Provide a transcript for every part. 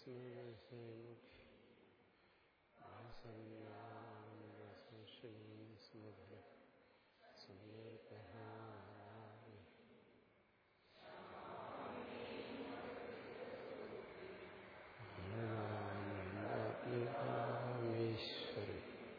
ഈശ്വരി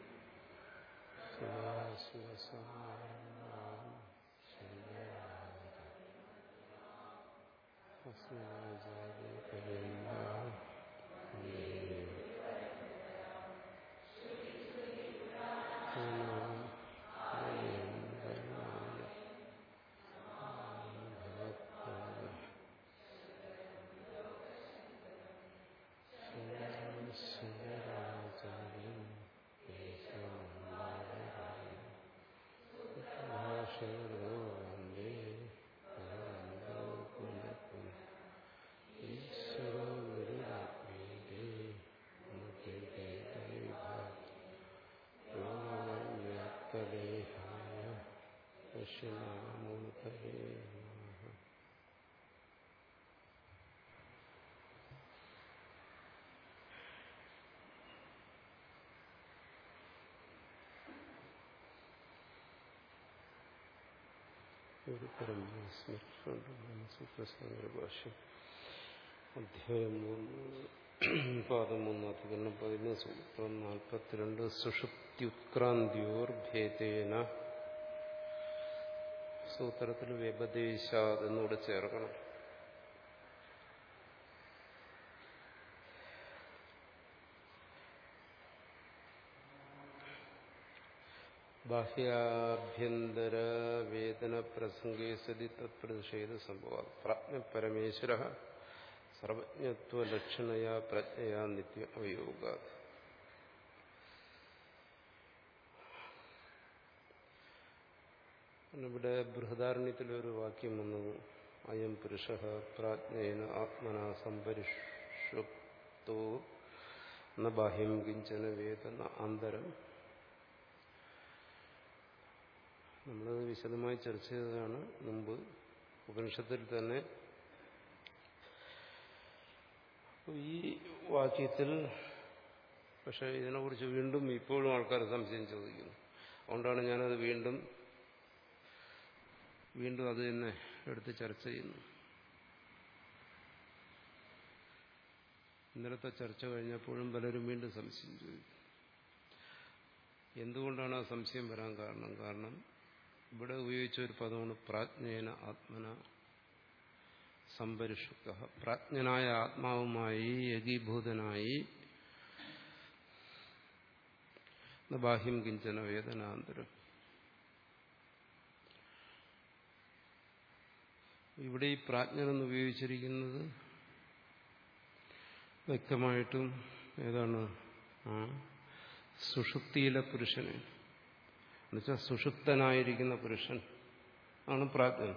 ഒരു പരമസ്മരിച്ചുകൊണ്ട് ഭാഷ്യം അധ്യായം മൂന്ന് പാദം മൂന്ന് അധികരണം പതിനൊന്ന് സൂത്രം നാൽപ്പത്തിരണ്ട് സുഷുപ്ത്യുത്ക്രാന്തിയോർ ഭേദേന സൂത്രത്തിൽ വ്യപദേശാത് എന്നൂടെ ചേർക്കണം ബാഹ്യാഭ്യന്തര വേദന പ്രസംഗേ സതി തത്പ്രതിഷേധ സംഭവ പ്രാജ്ഞ പരമേശ്വര സർവജ്ഞത്വലക്ഷണയാ പ്രജ്ഞയാ നിത്യ അവയോഗ ഇവിടെ ബൃഹദാരണ്യത്തിലൊരു വാക്യം വന്നത് അയം പുരുഷ പ്രാജ്ഞേന ആത്മന സംപരിഷുപ്തോ ന ബാഹ്യം കിഞ്ചന വേദന അന്തരം നമ്മളത് വിശദമായി ചർച്ച ചെയ്തതാണ് മുമ്പ് ഉപനിഷത്തിൽ തന്നെ ഈ വാക്യത്തിൽ പക്ഷെ ഇതിനെക്കുറിച്ച് വീണ്ടും ഇപ്പോഴും ആൾക്കാർ സംശയം ചോദിക്കുന്നു അതുകൊണ്ടാണ് ഞാനത് വീണ്ടും വീണ്ടും അത് തന്നെ എടുത്ത് ചർച്ച ചെയ്യുന്നു ഇന്നലത്തെ ചർച്ച കഴിഞ്ഞപ്പോഴും പലരും വീണ്ടും സംശയം ചോദിക്കും എന്തുകൊണ്ടാണ് ആ സംശയം വരാൻ കാരണം കാരണം ഇവിടെ ഉപയോഗിച്ച ഒരു പദമാണ് പ്രാജ്ഞേന ആത്മന സംപരിഷുക്ത പ്രാജ്ഞനായ ആത്മാവുമായി ഏകീഭൂതനായി ബാഹ്യം കിഞ്ചന വേദനാന്തരം ഇവിടെ ഈ പ്രാജ്ഞനെന്ന് ഉപയോഗിച്ചിരിക്കുന്നത് വ്യക്തമായിട്ടും ഏതാണ് ആ സുഷുപ്തിയിലെ പുരുഷനെ എന്നുവെച്ചാൽ സുഷുപ്തനായിരിക്കുന്ന പുരുഷൻ ആണ് പ്രാജ്ഞൻ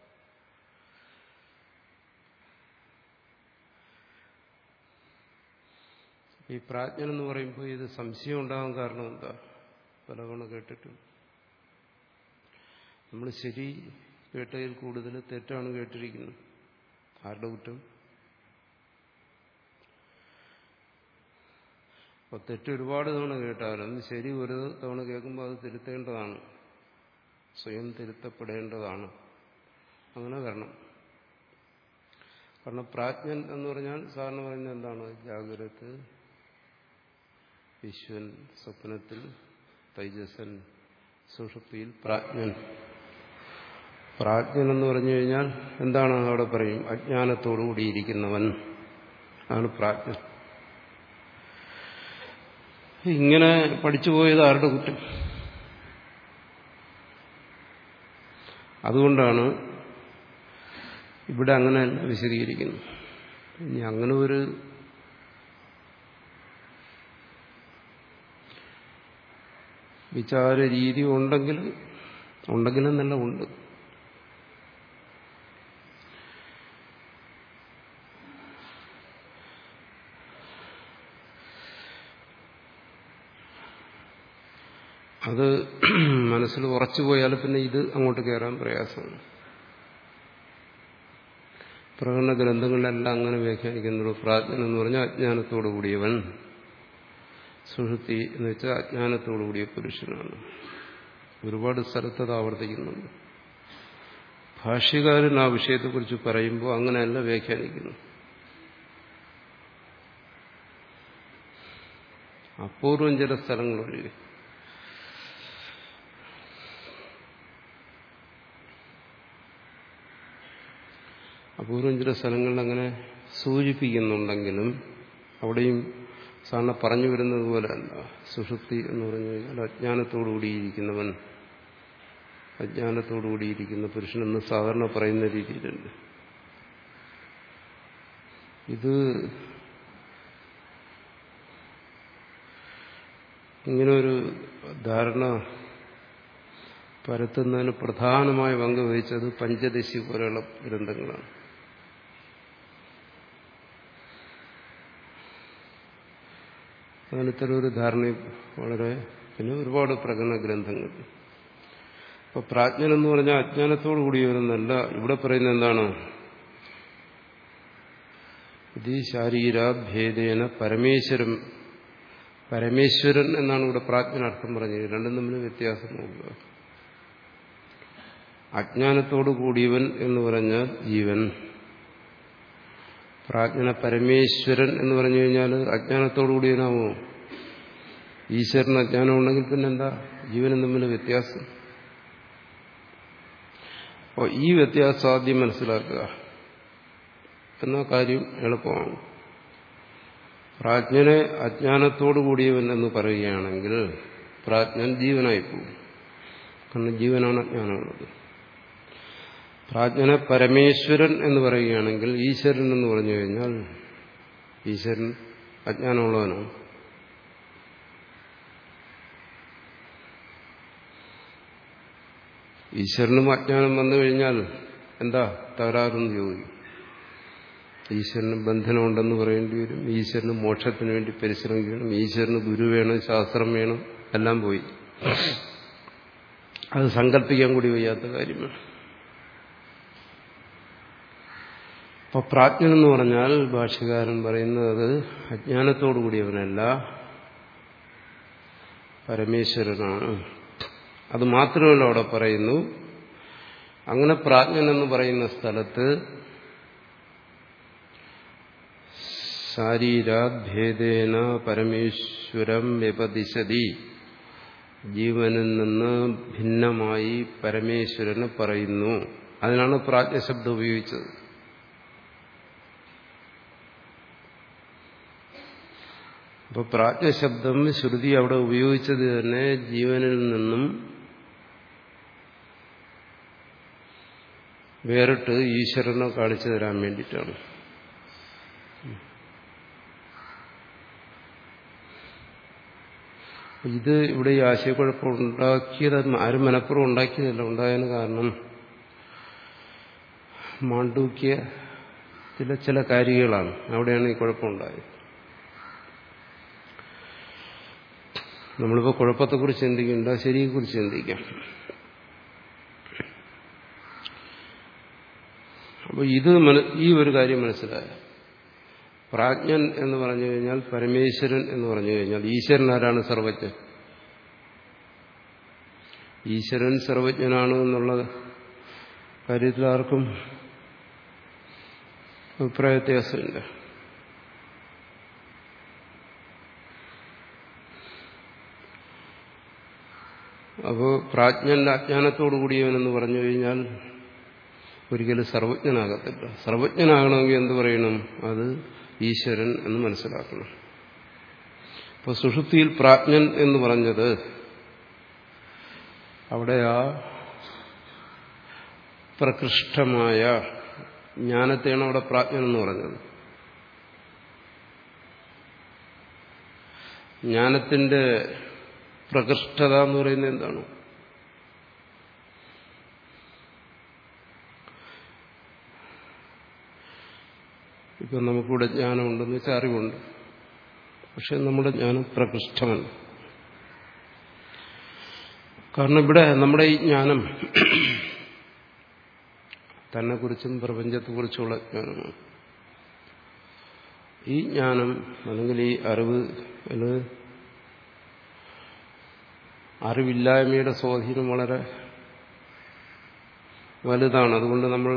ഈ പ്രാജ്ഞൻ എന്ന് പറയുമ്പോൾ ഇത് സംശയം ഉണ്ടാകാൻ കാരണം എന്താ പലതവണ കേട്ടിട്ടും നമ്മൾ ശരി കേട്ടതിൽ കൂടുതൽ തെറ്റാണ് കേട്ടിരിക്കുന്നത് ആരുടെ കുറ്റം അപ്പോൾ തെറ്റ് ഒരുപാട് തവണ കേട്ടാലും ശരി ഒരു തവണ കേൾക്കുമ്പോൾ അത് തിരുത്തേണ്ടതാണ് സ്വയം തിരുത്തപ്പെടേണ്ടതാണ് അങ്ങനെ വരണം കാരണം പ്രാജ്ഞൻ എന്ന് പറഞ്ഞാൽ സാറിന് പറയുന്നത് എന്താണ് ജാഗ്രത് വിശ്വൻ സ്വപ്നത്തിൽ തൈജസൻ സുഷുപ്തിയിൽ പ്രാജ്ഞൻ പ്രാജ്ഞൻ എന്ന് പറഞ്ഞു കഴിഞ്ഞാൽ എന്താണ് അവിടെ പറയും അജ്ഞാനത്തോടുകൂടിയിരിക്കുന്നവൻ ആണ് പ്രാജ്ഞൻ ഇങ്ങനെ പഠിച്ചു പോയത് ആരുടെ കുറ്റം അതുകൊണ്ടാണ് ഇവിടെ അങ്ങനെ വിശദീകരിക്കുന്നു ഇനി അങ്ങനെ ഒരു വിചാര രീതി ഉണ്ടെങ്കിൽ ഉണ്ടെങ്കിലെന്നല്ല ഉണ്ട് അത് മനസ്സിൽ ഉറച്ചു പോയാൽ പിന്നെ ഇത് അങ്ങോട്ട് കയറാൻ പ്രയാസമാണ് പ്രകടന ഗ്രന്ഥങ്ങളിലെല്ലാം അങ്ങനെ വ്യാഖ്യാനിക്കുന്നുള്ളൂ പ്രാജ്ഞൻ എന്ന് പറഞ്ഞാൽ അജ്ഞാനത്തോടു കൂടിയവൻ സുഷുപ്തി എന്ന് വെച്ചാൽ അജ്ഞാനത്തോടു കൂടിയ പുരുഷനാണ് ഒരുപാട് സ്ഥലത്ത് അത് ആവർത്തിക്കുന്നുണ്ട് ഭാഷ്യകാരൻ ആ വിഷയത്തെക്കുറിച്ച് പറയുമ്പോൾ അങ്ങനെയല്ല വ്യാഖ്യാനിക്കുന്നു അപൂർവം ചില സ്ഥലങ്ങളൊഴികെ അപൂർവം ചില സ്ഥലങ്ങളിൽ അങ്ങനെ സൂചിപ്പിക്കുന്നുണ്ടെങ്കിലും അവിടെയും സാധാരണ പറഞ്ഞു വരുന്നത് പോലെ അല്ല സുഷുപ്തി എന്ന് പറഞ്ഞു കഴിഞ്ഞാൽ അജ്ഞാനത്തോടുകൂടിയിരിക്കുന്നവൻ അജ്ഞാനത്തോടുകൂടിയിരിക്കുന്ന പുരുഷനെന്ന് സാധാരണ പറയുന്ന രീതിയിലുണ്ട് ഇത് ഇങ്ങനൊരു ധാരണ പരത്തുന്നതിന് പ്രധാനമായ പങ്ക് വഹിച്ചത് പഞ്ചദശി പോലെയുള്ള ഗ്രന്ഥങ്ങളാണ് അങ്ങനെ ഇത്തരം ഒരു ധാരണ വളരെ പിന്നെ ഒരുപാട് പ്രകടന ഗ്രന്ഥങ്ങൾ അപ്പൊ പ്രാജ്ഞൻ എന്ന് പറഞ്ഞാൽ അജ്ഞാനത്തോടു കൂടിയവരെന്നല്ല ഇവിടെ പറയുന്നത് എന്താണ് ഇത് ശാരീരാഭേദേന പരമേശ്വരം പരമേശ്വരൻ എന്നാണ് ഇവിടെ പ്രാജ്ഞനർത്ഥം പറഞ്ഞത് രണ്ടും തമ്മിൽ വ്യത്യാസം നോക്കുക അജ്ഞാനത്തോടു കൂടിയവൻ എന്ന് പറഞ്ഞാൽ ജീവൻ പ്രാജ്ഞന പരമേശ്വരൻ എന്ന് പറഞ്ഞു കഴിഞ്ഞാൽ അജ്ഞാനത്തോടു കൂടിയവനാവോ ഈശ്വരൻ അജ്ഞാനം ഉണ്ടെങ്കിൽ പിന്നെന്താ ജീവനും തമ്മിൽ വ്യത്യാസം അപ്പോൾ ഈ വ്യത്യാസം ആദ്യം മനസ്സിലാക്കുക എന്ന കാര്യം എളുപ്പമാണ് പ്രാജ്ഞനെ അജ്ഞാനത്തോടു കൂടിയവൻ എന്ന് പറയുകയാണെങ്കിൽ പ്രാജ്ഞൻ ജീവനായി പോകും കാരണം ജീവനാണ് അജ്ഞാനമുള്ളത് പ്രാജ്ഞനെ പരമേശ്വരൻ എന്ന് പറയുകയാണെങ്കിൽ ഈശ്വരൻ എന്ന് പറഞ്ഞു കഴിഞ്ഞാൽ ഈശ്വരൻ അജ്ഞാനമുള്ളവനാണ് ഈശ്വരനും അജ്ഞാനം വന്നു കഴിഞ്ഞാൽ എന്താ തകരാറെന്ന് ചോദിക്കും ഈശ്വരന് ബന്ധനമുണ്ടെന്ന് പറയേണ്ടി വരും ഈശ്വരന് മോക്ഷത്തിന് വേണ്ടി പരിശ്രമിക്കണം ഈശ്വരന് ഗുരു വേണം ശാസ്ത്രം വേണം എല്ലാം പോയി അത് സങ്കല്പിക്കാൻ കൂടി വയ്യാത്ത കാര്യമാണ് അപ്പൊ പ്രാജ്ഞൻ എന്ന് പറഞ്ഞാൽ ഭാഷ്യകാരൻ പറയുന്നത് അജ്ഞാനത്തോടു കൂടിയവനല്ല പരമേശ്വരനാണ് അത് മാത്രമല്ല അവിടെ പറയുന്നു അങ്ങനെ പ്രാജ്ഞൻ എന്ന് പറയുന്ന സ്ഥലത്ത് ശാരീരാഭേദേന പരമേശ്വരം വ്യപദിശതി ജീവനിൽ നിന്ന് ഭിന്നമായി പരമേശ്വരന് പറയുന്നു അതിനാണ് പ്രാജ്ഞശബ്ദം ഉപയോഗിച്ചത് അപ്പൊ പ്രാജ്ഞശബ്ദം ശ്രുതി അവിടെ ഉപയോഗിച്ചത് തന്നെ ജീവനിൽ നിന്നും വേറിട്ട് ഈശ്വരനെ കാണിച്ചു തരാൻ വേണ്ടിയിട്ടാണ് ഇത് ഇവിടെ ഈ ആശയക്കുഴപ്പം ഉണ്ടാക്കിയത് ആരും മനപ്പുറം ഉണ്ടാക്കിയതല്ല ഉണ്ടായതിന് കാരണം മാണ്ഡൂക്യ ചില ചില കാര്യങ്ങളാണ് അവിടെയാണ് ഈ കുഴപ്പമുണ്ടായത് നമ്മളിപ്പോൾ കുഴപ്പത്തെക്കുറിച്ച് ചിന്തിക്കണ്ട ശരിയെക്കുറിച്ച് ചിന്തിക്കാം അപ്പോൾ ഇത് ഈ ഒരു കാര്യം മനസ്സിലായ പ്രാജ്ഞൻ എന്ന് പറഞ്ഞു കഴിഞ്ഞാൽ പരമേശ്വരൻ എന്ന് പറഞ്ഞു കഴിഞ്ഞാൽ ഈശ്വരൻ ആരാണ് സർവജ്ഞൻ ഈശ്വരൻ സർവജ്ഞനാണ് എന്നുള്ള കാര്യത്തിൽ ആർക്കും അഭിപ്രായ വ്യത്യാസമില്ല അപ്പോൾ പ്രാജ്ഞന്റെ അജ്ഞാനത്തോടു കൂടിയവനെന്ന് പറഞ്ഞു കഴിഞ്ഞാൽ ഒരിക്കലും സർവജ്ഞനാകത്തില്ല സർവജ്ഞനാകണമെങ്കിൽ എന്ത് പറയണം അത് ഈശ്വരൻ എന്ന് മനസ്സിലാക്കണം അപ്പോൾ സുഷുപ്തിയിൽ പ്രാജ്ഞൻ എന്ന് പറഞ്ഞത് അവിടെ ആ പ്രകൃഷ്ടമായ ജ്ഞാനത്തെയാണ് അവിടെ പ്രാജ്ഞൻ എന്ന് പറഞ്ഞത് ജ്ഞാനത്തിന്റെ പ്രകൃഷ്ടത എന്ന് പറയുന്നത് എന്താണ് ഇപ്പം നമുക്കിവിടെ ജ്ഞാനമുണ്ടെന്ന് വെച്ചാൽ അറിവുണ്ട് പക്ഷെ നമ്മുടെ ജ്ഞാനം പ്രകൃഷ്ടമല്ല കാരണം ഇവിടെ നമ്മുടെ ഈ ജ്ഞാനം തന്നെക്കുറിച്ചും പ്രപഞ്ചത്തെക്കുറിച്ചുമുള്ള ജ്ഞാനമാണ് ഈ ജ്ഞാനം അല്ലെങ്കിൽ ഈ അറിവ് അറിവില്ലായ്മയുടെ സ്വാധീനം വളരെ വലുതാണ് അതുകൊണ്ട് നമ്മൾ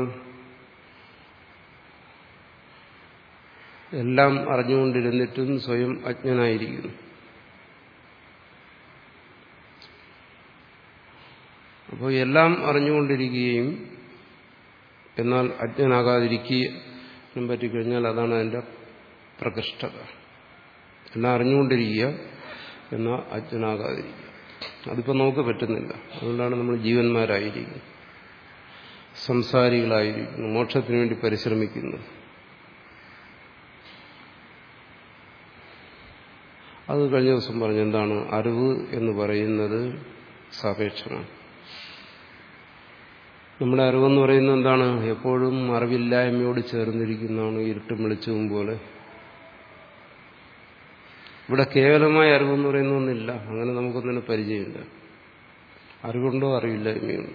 എല്ലാം അറിഞ്ഞുകൊണ്ടിരുന്നിട്ടും സ്വയം അജ്ഞനായിരിക്കുന്നു അപ്പോൾ എല്ലാം അറിഞ്ഞുകൊണ്ടിരിക്കുകയും എന്നാൽ അജ്ഞനാകാതിരിക്കാനും പറ്റിക്കഴിഞ്ഞാൽ അതാണ് അതിൻ്റെ പ്രകൃഷ്ടത എല്ലാം അറിഞ്ഞുകൊണ്ടിരിക്കുക എന്നാൽ അജ്ഞനാകാതിരിക്കുക അതിപ്പോൾ നമുക്ക് പറ്റുന്നില്ല അതുകൊണ്ടാണ് നമ്മൾ ജീവന്മാരായിരിക്കുന്നത് സംസാരികളായിരിക്കുന്നു മോക്ഷത്തിന് വേണ്ടി പരിശ്രമിക്കുന്നു അത് കഴിഞ്ഞ ദിവസം പറഞ്ഞു എന്താണ് അറിവ് എന്ന് പറയുന്നത് സാപേക്ഷമാണ് നമ്മുടെ അറിവെന്ന് പറയുന്നത് എന്താണ് എപ്പോഴും അറിവില്ലായ്മയോട് ചേർന്നിരിക്കുന്നതാണ് ഇരുട്ടും വെളിച്ചവും പോലെ ഇവിടെ കേവലമായ അറിവെന്ന് പറയുന്ന ഒന്നില്ല അങ്ങനെ നമുക്കൊന്നിനെ പരിചയമില്ല അറിവുണ്ടോ അറിവില്ലായ്മയുണ്ട്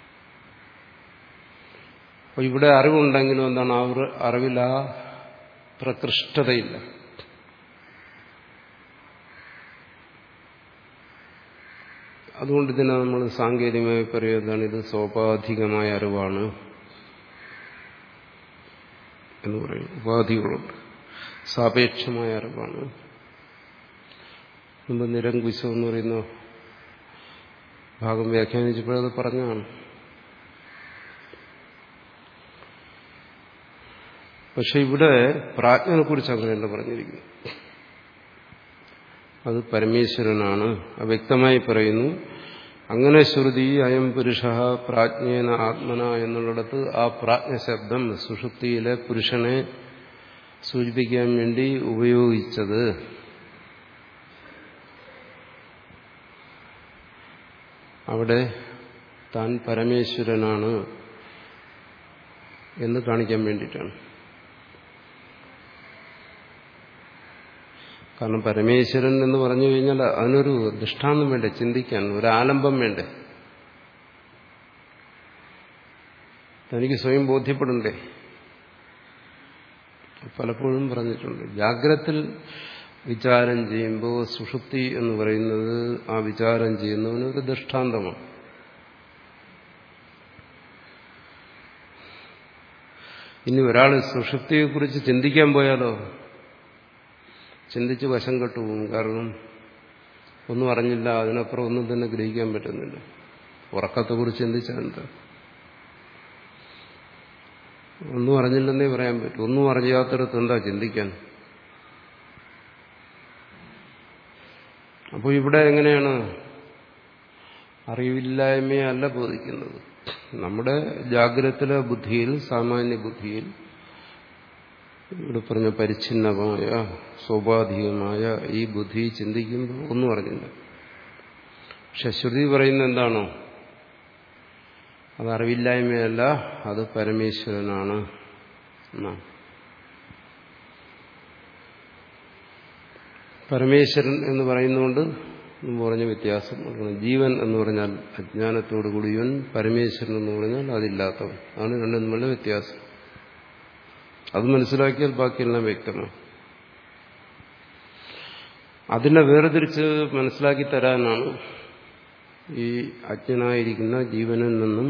അപ്പോൾ ഇവിടെ അറിവുണ്ടെങ്കിലും എന്താണ് അവർ അറിവിൽ ആ പ്രകൃഷ്ടതയില്ല അതുകൊണ്ട് ഇതിനെ നമ്മൾ സാങ്കേതികമായി പറയുന്നതാണ് ഇത് സോപാധികമായ അറിവാണ് എന്ന് പറയും ഉപാധികളുണ്ട് സാപേക്ഷമായ അറിവാണ് മുമ്പ് നിരങ്കുശം എന്ന് പറയുന്ന ഭാഗം വ്യാഖ്യാനിച്ചപ്പോഴത് പറഞ്ഞാണ് പക്ഷെ ഇവിടെ പ്രാജ്ഞനെ കുറിച്ച് അങ്ങനെയല്ല പറഞ്ഞിരിക്കുന്നു അത് പരമേശ്വരനാണ് വ്യക്തമായി പറയുന്നു അങ്ങനെ ശ്രുതി അയം പുരുഷ പ്രാജ്ഞേന ആത്മന എന്നുള്ളിടത്ത് ആ പ്രാജ്ഞ ശബ്ദം സുഷുപ്തിയിലെ പുരുഷനെ സൂചിപ്പിക്കാൻ വേണ്ടി ഉപയോഗിച്ചത് അവിടെ താൻ പരമേശ്വരനാണ് എന്ന് കാണിക്കാൻ വേണ്ടിയിട്ടാണ് കാരണം പരമേശ്വരൻ എന്ന് പറഞ്ഞു കഴിഞ്ഞാൽ അതിനൊരു ദൃഷ്ടാന്തം വേണ്ടേ ചിന്തിക്കാൻ ഒരു ആലംബം വേണ്ടേ തനിക്ക് സ്വയം ബോധ്യപ്പെടണ്ടേ പലപ്പോഴും പറഞ്ഞിട്ടുണ്ട് ജാഗ്രത്തിൽ വിചാരം ചെയ്യുമ്പോൾ സുഷുപ്തി എന്ന് പറയുന്നത് ആ വിചാരം ചെയ്യുന്നതിനൊരു ദൃഷ്ടാന്തമാണ് ഇനി ഒരാൾ സുഷുപ്തിയെക്കുറിച്ച് ചിന്തിക്കാൻ പോയാലോ ചിന്തിച്ച് വശം കെട്ടുപോകും കാരണം ഒന്നും അറിഞ്ഞില്ല അതിനപ്പുറം ഒന്നും തന്നെ ഗ്രഹിക്കാൻ പറ്റുന്നില്ല ഉറക്കത്തെക്കുറിച്ച് ചിന്തിച്ചാൽ എന്താ ഒന്നും അറിഞ്ഞില്ലെന്നേ പറയാൻ പറ്റും ഒന്നും അറിയാത്തിടത്ത് എന്താ ചിന്തിക്കാൻ അപ്പോൾ ഇവിടെ എങ്ങനെയാണ് അറിവില്ലായ്മയല്ല ബോധിക്കുന്നത് നമ്മുടെ ജാഗ്രതത്തിലെ ബുദ്ധിയിൽ സാമാന്യ ബുദ്ധിയിൽ ഇവിടെ പറഞ്ഞ പരിച്ഛിന്നമായ സ്വാഭാവികമായ ഈ ബുദ്ധി ചിന്തിക്കുമ്പോൾ ഒന്നും അറിഞ്ഞില്ല പക്ഷെ ശ്രുതി പറയുന്നത് എന്താണോ അത് അറിവില്ലായ്മയല്ല അത് പരമേശ്വരനാണ് എന്നാണ് പരമേശ്വരൻ എന്ന് പറയുന്നതുകൊണ്ട് മുമ്പ് പറഞ്ഞ വ്യത്യാസം ജീവൻ എന്ന് പറഞ്ഞാൽ അജ്ഞാനത്തോടു കൂടിയവൻ പരമേശ്വരൻ എന്ന് പറഞ്ഞാൽ അതില്ലാത്തവൻ അതാണ് രണ്ടും തമ്മിലുള്ള വ്യത്യാസം അത് മനസ്സിലാക്കിയാൽ ബാക്കിയെല്ലാം വ്യക്തമാണ് അതിനെ വേർതിരിച്ച് മനസ്സിലാക്കി തരാനാണ് ഈ അജ്ഞനായിരിക്കുന്ന ജീവനിൽ നിന്നും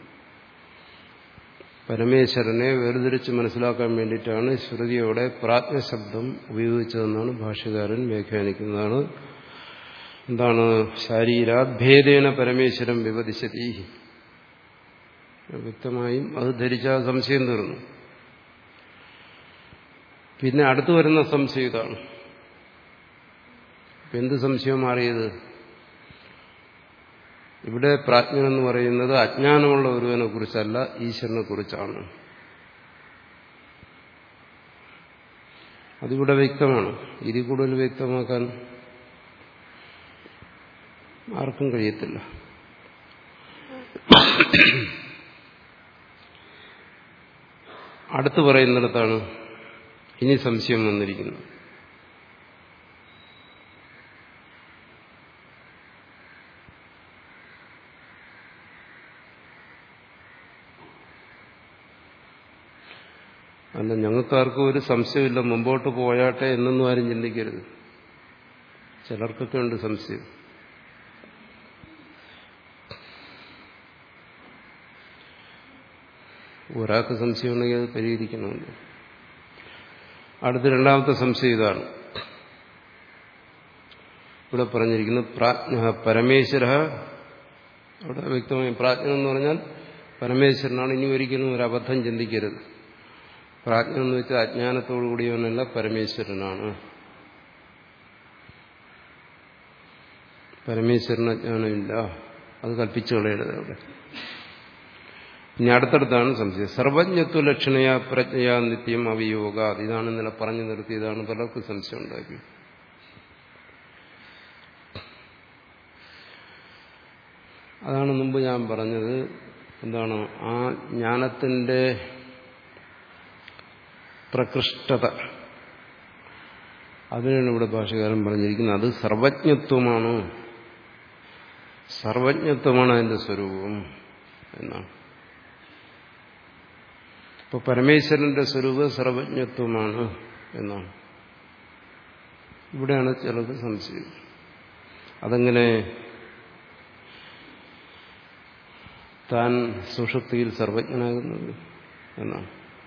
പരമേശ്വരനെ വേർതിരിച്ച് മനസ്സിലാക്കാൻ വേണ്ടിയിട്ടാണ് ശ്രുതിയോടെ പ്രാജ്ഞശബ്ദം ഉപയോഗിച്ചതെന്നാണ് ഭാഷ്യകാരൻ വ്യാഖ്യാനിക്കുന്നതാണ് എന്താണ് ശാരീരാഭേദേന പരമേശ്വരം വിവദിശതി വ്യക്തമായും അത് ധരിച്ച സംശയം തീർന്നു പിന്നെ അടുത്തു വരുന്ന സംശയം ഇതാണ് എന്ത് സംശയം മാറിയത് ഇവിടെ പ്രാജ്ഞൻ എന്ന് പറയുന്നത് അജ്ഞാനമുള്ള ഒരുവനെ കുറിച്ചല്ല ഈശ്വരനെ കുറിച്ചാണ് അതിവിടെ വ്യക്തമാണ് ഇതിൽ കൂടുതൽ വ്യക്തമാക്കാൻ ആർക്കും കഴിയത്തില്ല അടുത്ത് പറയുന്നിടത്താണ് ഇനി സംശയം വന്നിരിക്കുന്നത് അല്ല ഞങ്ങൾക്കാർക്കും ഒരു സംശയമില്ല മുമ്പോട്ട് പോയാട്ടെ എന്നൊന്നും ആരും ചിന്തിക്കരുത് ചിലർക്കൊക്കെ ഉണ്ട് സംശയം ഒരാൾക്ക് സംശയമുണ്ടെങ്കിൽ അത് പരിഹരിക്കണമല്ലോ അടുത്ത രണ്ടാമത്തെ സംശയം ഇതാണ് ഇവിടെ പറഞ്ഞിരിക്കുന്നത് പ്രാജ്ഞ പരമേശ്വര അവിടെ വ്യക്തമായി പ്രാജ്ഞ എന്ന് പറഞ്ഞാൽ പരമേശ്വരനാണ് ഇനി ഒരിക്കലും ഒരു അബദ്ധം ചിന്തിക്കരുത് പ്രാജ്ഞ എന്ന് വെച്ചാൽ അജ്ഞാനത്തോടു കൂടിയവനല്ല പരമേശ്വരനാണ് പരമേശ്വരന് അജ്ഞാനമില്ല അത് കൽപ്പിച്ചു കളയരുത് അവിടെ ഇനി അടുത്തടുത്താണ് സംശയം സർവജ്ഞത്വ ലക്ഷണയാ പ്രജ്ഞയാ നിത്യം അവയോഗ ഇതാണ് ഇന്നലെ പറഞ്ഞു നിർത്തിയതാണ് പലർക്കും സംശയം ഉണ്ടാക്കി അതാണ് മുമ്പ് ഞാൻ പറഞ്ഞത് എന്താണ് ആ ജ്ഞാനത്തിന്റെ പ്രകൃഷ്ടത അതിനാണ് ഇവിടെ ഭാഷകാരൻ പറഞ്ഞിരിക്കുന്നത് അത് സർവജ്ഞത്വമാണ് സർവജ്ഞത്വമാണ് അതിന്റെ സ്വരൂപം എന്നാണ് ഇപ്പൊ പരമേശ്വരന്റെ സ്വരൂപം സർവജ്ഞത്വമാണ് എന്നാണ് ഇവിടെയാണ് ചിലത് സംശയം അതെങ്ങനെ താൻ സുഷുപ്തിയിൽ സർവജ്ഞനാകുന്നത് എന്നാണ്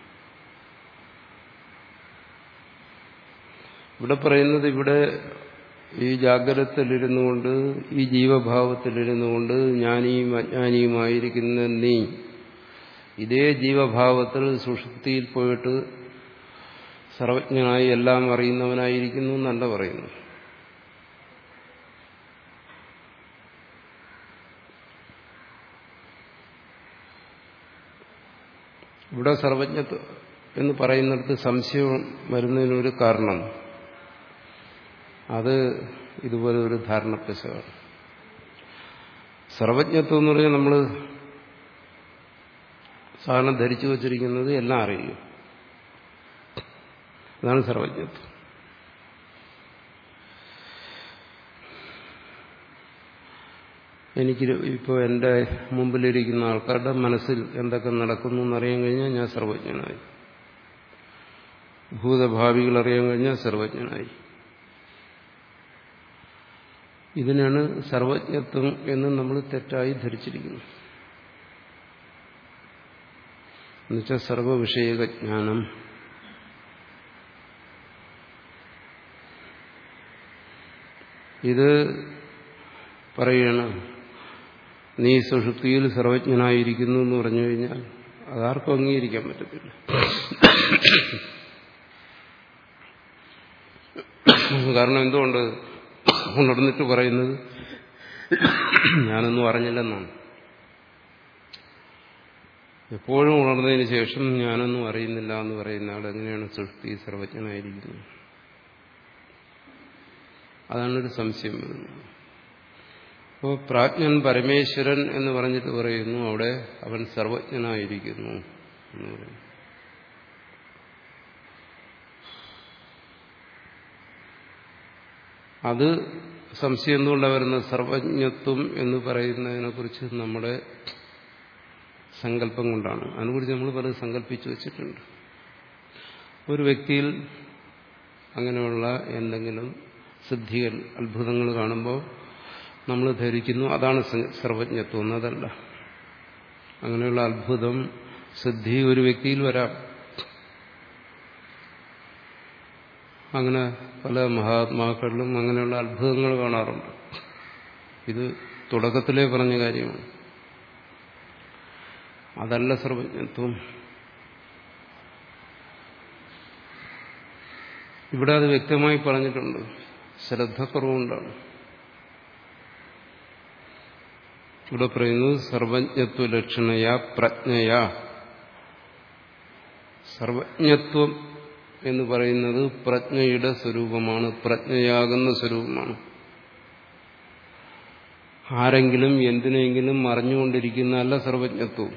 ഇവിടെ പറയുന്നത് ഇവിടെ ഈ ജാഗ്രതത്തിലിരുന്നു കൊണ്ട് ഈ ജീവഭാവത്തിലിരുന്നു കൊണ്ട് ജ്ഞാനിയും അജ്ഞാനിയുമായിരിക്കുന്ന നീ ഇതേ ജീവഭാവത്തിൽ സുഷുപ്തിയിൽ പോയിട്ട് സർവജ്ഞനായി എല്ലാം അറിയുന്നവനായിരിക്കുന്നു എന്നല്ല പറയുന്നു ഇവിടെ സർവജ്ഞത്വം എന്ന് പറയുന്നിടത്ത് സംശയം വരുന്നതിനൊരു കാരണം അത് ഇതുപോലെ ഒരു ധാരണപ്പശമാണ് സർവജ്ഞത്വം എന്ന് പറഞ്ഞാൽ നമ്മൾ സാധാരണ ധരിച്ചു വച്ചിരിക്കുന്നത് എല്ലാം അറിയും അതാണ് സർവജ്ഞത്വം എനിക്ക് ഇപ്പോൾ എൻ്റെ മുമ്പിലിരിക്കുന്ന ആൾക്കാരുടെ മനസ്സിൽ എന്തൊക്കെ നടക്കുന്നു എന്നറിയാൻ കഴിഞ്ഞാൽ ഞാൻ സർവജ്ഞനായി ഭൂതഭാവികൾ അറിയാൻ കഴിഞ്ഞാൽ സർവജ്ഞനായി ഇതിനാണ് സർവജ്ഞത്വം എന്ന് നമ്മൾ തെറ്റായി ധരിച്ചിരിക്കുന്നു എന്നുവെച്ചാൽ സർവവിഷയകജ്ഞാനം ഇത് പറയണം നീ സുഷുപ്തിയിൽ സർവജ്ഞനായിരിക്കുന്നു എന്ന് പറഞ്ഞു കഴിഞ്ഞാൽ അതാർക്കും അംഗീകരിക്കാൻ പറ്റത്തില്ല കാരണം എന്തുകൊണ്ട് ഉണർന്നിട്ട് പറയുന്നത് ഞാനൊന്നും അറിഞ്ഞില്ലെന്നാണ് എപ്പോഴും ഉണർന്നതിന് ശേഷം ഞാനൊന്നും അറിയുന്നില്ല എന്ന് പറയുന്ന ആൾ എങ്ങനെയാണ് സൃഷ്ടി സർവജ്ഞനായിരിക്കുന്നത് അതാണൊരു സംശയം വരുന്നത് അപ്പോൾ പ്രാജ്ഞൻ പരമേശ്വരൻ എന്ന് പറഞ്ഞിട്ട് പറയുന്നു അവിടെ അവൻ സർവജ്ഞനായിരിക്കുന്നു എന്ന് പറയുന്നു അത് സംശയം എന്തുകൊണ്ടാണ് വരുന്നത് സർവജ്ഞത്വം എന്ന് പറയുന്നതിനെ കുറിച്ച് നമ്മുടെ സങ്കല്പം കൊണ്ടാണ് അതിനെക്കുറിച്ച് നമ്മൾ പലത് സങ്കല്പിച്ചു വച്ചിട്ടുണ്ട് ഒരു വ്യക്തിയിൽ അങ്ങനെയുള്ള എന്തെങ്കിലും സിദ്ധികൾ അത്ഭുതങ്ങൾ കാണുമ്പോൾ നമ്മൾ ധരിക്കുന്നു അതാണ് സർവജ്ഞത്വം എന്നതല്ല അങ്ങനെയുള്ള അത്ഭുതം സിദ്ധി ഒരു വ്യക്തിയിൽ വരാം അങ്ങനെ പല മഹാത്മാക്കളിലും അങ്ങനെയുള്ള അത്ഭുതങ്ങൾ കാണാറുണ്ട് ഇത് തുടക്കത്തിലേ പറഞ്ഞ കാര്യമാണ് അതല്ല സർവജ്ഞത്വം ഇവിടെ അത് വ്യക്തമായി പറഞ്ഞിട്ടുണ്ട് ശ്രദ്ധക്കുറവുണ്ടാണ് ഇവിടെ പറയുന്നത് സർവജ്ഞത്വ ലക്ഷണയ പ്രജ്ഞയ സർവജ്ഞത്വം എന്ന് പറയുന്നത് പ്രജ്ഞയുടെ സ്വരൂപമാണ് പ്രജ്ഞയാകുന്ന സ്വരൂപമാണ് ആരെങ്കിലും എന്തിനെങ്കിലും അറിഞ്ഞുകൊണ്ടിരിക്കുന്നതല്ല സർവജ്ഞത്വം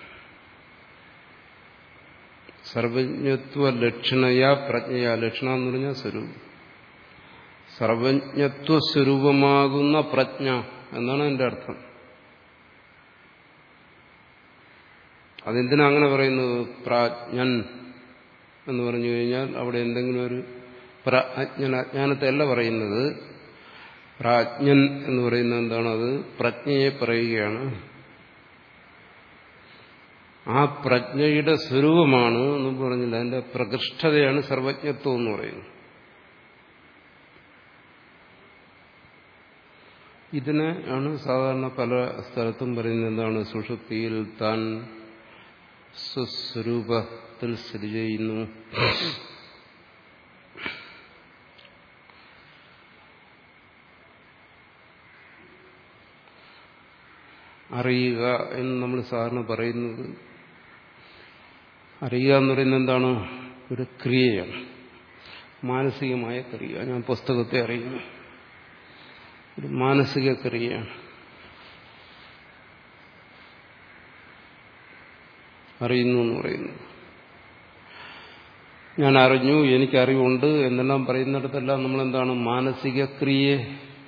സർവജ്ഞത്വ ലക്ഷണയ പ്രജ്ഞയ ലക്ഷണ എന്ന് പറഞ്ഞാൽ സ്വരൂപം സർവജ്ഞത്വ സ്വരൂപമാകുന്ന പ്രജ്ഞ എന്നാണ് എൻ്റെ അർത്ഥം അതെന്തിനാ അങ്ങനെ പറയുന്നത് പ്രാജ്ഞൻ എന്ന് പറഞ്ഞു കഴിഞ്ഞാൽ അവിടെ എന്തെങ്കിലും ഒരു പ്രാജ്ഞൻ അജ്ഞാനത്തെ അല്ല പറയുന്നത് പ്രാജ്ഞൻ എന്ന് പറയുന്നത് എന്താണ് അത് പ്രജ്ഞയെ പറയുകയാണ് ആ പ്രജ്ഞയുടെ സ്വരൂപമാണ് എന്ന് പറഞ്ഞില്ല അതിന്റെ പ്രകൃഷ്ടതയാണ് സർവജ്ഞത്വം എന്ന് പറയുന്നത് ഇതിനെ ആണ് സാധാരണ പല സ്ഥലത്തും പറയുന്നത് എന്താണ് സുഷുപ്തിയിൽ താൻ സ്വസ്വരൂപത്തിൽ സ്ഥിതി ചെയ്യുന്നു അറിയുക എന്ന് നമ്മൾ സാധാരണ പറയുന്നത് അറിയുക എന്ന് പറയുന്നത് എന്താണ് ഒരു ക്രിയയാണ് മാനസികമായ ക്രിയ ഞാൻ പുസ്തകത്തെ അറിയുന്നു ഒരു മാനസിക ക്രിയയാണ് അറിയുന്നു എന്ന് പറയുന്നു ഞാൻ അറിഞ്ഞു എനിക്കറിവുണ്ട് എന്നെല്ലാം പറയുന്നിടത്തെല്ലാം നമ്മളെന്താണ് മാനസിക ക്രിയയെ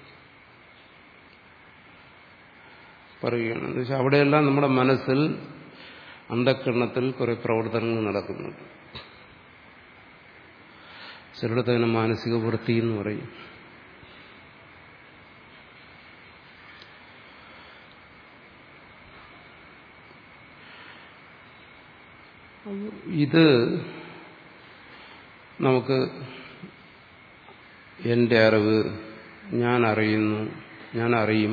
പറയുകയാണ് എന്ന് വെച്ചാൽ അവിടെയെല്ലാം നമ്മുടെ മനസ്സിൽ അന്ധക്കരണത്തിൽ കുറെ പ്രവർത്തനങ്ങൾ നടക്കുന്നുണ്ട് ചിലയിടത്ത് അതിനെ മാനസിക വൃത്തി എന്ന് പറയും ഇത് നമുക്ക് എന്റെ അറിവ് ഞാൻ അറിയുന്നു ഞാൻ അറിയും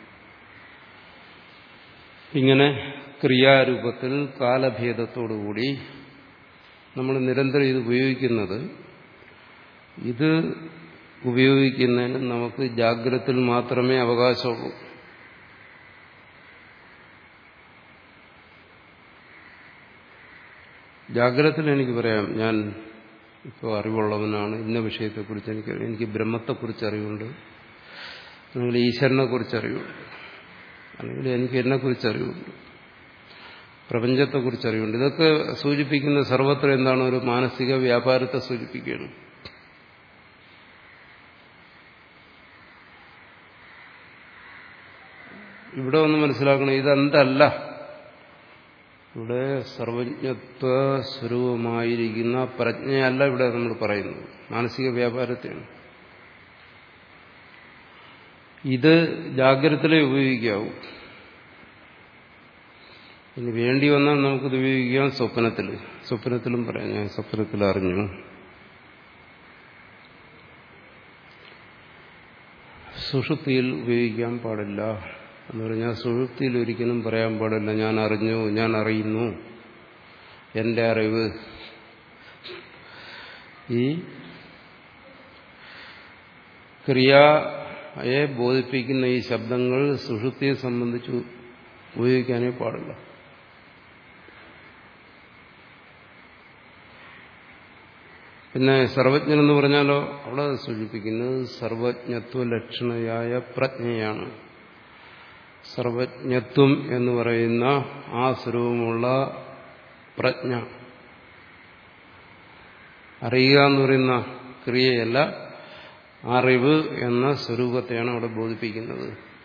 ഇങ്ങനെ ക്രിയാരൂപത്തിൽ കാലഭേദത്തോടുകൂടി നമ്മൾ നിരന്തരം ഇത് ഉപയോഗിക്കുന്നത് ഇത് ഉപയോഗിക്കുന്നതിന് നമുക്ക് ജാഗ്രതത്തിൽ മാത്രമേ അവകാശമുള്ളൂ ജാഗ്രതത്തിൽ എനിക്ക് പറയാം ഞാൻ ഇപ്പോൾ അറിവുള്ളവനാണ് ഇന്ന വിഷയത്തെക്കുറിച്ച് എനിക്ക് എനിക്ക് ബ്രഹ്മത്തെക്കുറിച്ച് അറിവുണ്ട് അല്ലെങ്കിൽ ഈശ്വരനെ കുറിച്ച് അറിവുണ്ട് അല്ലെങ്കിൽ എനിക്ക് എന്നെക്കുറിച്ച് അറിവുണ്ട് പ്രപഞ്ചത്തെക്കുറിച്ച് അറിവുണ്ട് ഇതൊക്കെ സൂചിപ്പിക്കുന്ന സർവത്ര എന്താണ് ഒരു മാനസിക വ്യാപാരത്തെ സൂചിപ്പിക്കുകയാണ് ഇവിടെ ഒന്ന് മനസ്സിലാക്കണം ഇതെന്തല്ല ഇവിടെ സർവജ്ഞത്വ സ്വരൂപമായിരിക്കുന്ന പ്രജ്ഞയല്ല ഇവിടെ നമ്മൾ പറയുന്നത് മാനസിക വ്യാപാരത്തെയാണ് ഇത് ജാഗ്രതയിലേ ഉപയോഗിക്കാവൂ ഇനി വേണ്ടി വന്നാൽ നമുക്കിത് ഉപയോഗിക്കാം സ്വപ്നത്തിൽ സ്വപ്നത്തിലും പറയാം ഞാൻ സ്വപ്നത്തിൽ അറിഞ്ഞു സുഷുപ്തിയിൽ ഉപയോഗിക്കാൻ പാടില്ല എന്ന് പറഞ്ഞാൽ സുഷുപ്തിയിൽ ഒരിക്കലും പറയാൻ പാടില്ല ഞാൻ അറിഞ്ഞു ഞാൻ അറിയുന്നു എന്റെ അറിവ് ഈ ക്രിയയെ ബോധിപ്പിക്കുന്ന ഈ ശബ്ദങ്ങൾ സുഷുപ്തിയെ സംബന്ധിച്ച് ഉപയോഗിക്കാനേ പാടില്ല പിന്നെ സർവജ്ഞൻ എന്ന് പറഞ്ഞാലോ അവിടെ സൂചിപ്പിക്കുന്നത് സർവജ്ഞത്വ ലക്ഷണയായ പ്രജ്ഞയാണ് സർവജ്ഞത്വം എന്ന് പറയുന്ന ആ സ്വരൂപമുള്ള പ്രജ്ഞ അറിയുക എന്ന് പറയുന്ന ക്രിയയല്ല അറിവ് എന്ന സ്വരൂപത്തെയാണ് അവിടെ ബോധിപ്പിക്കുന്നത്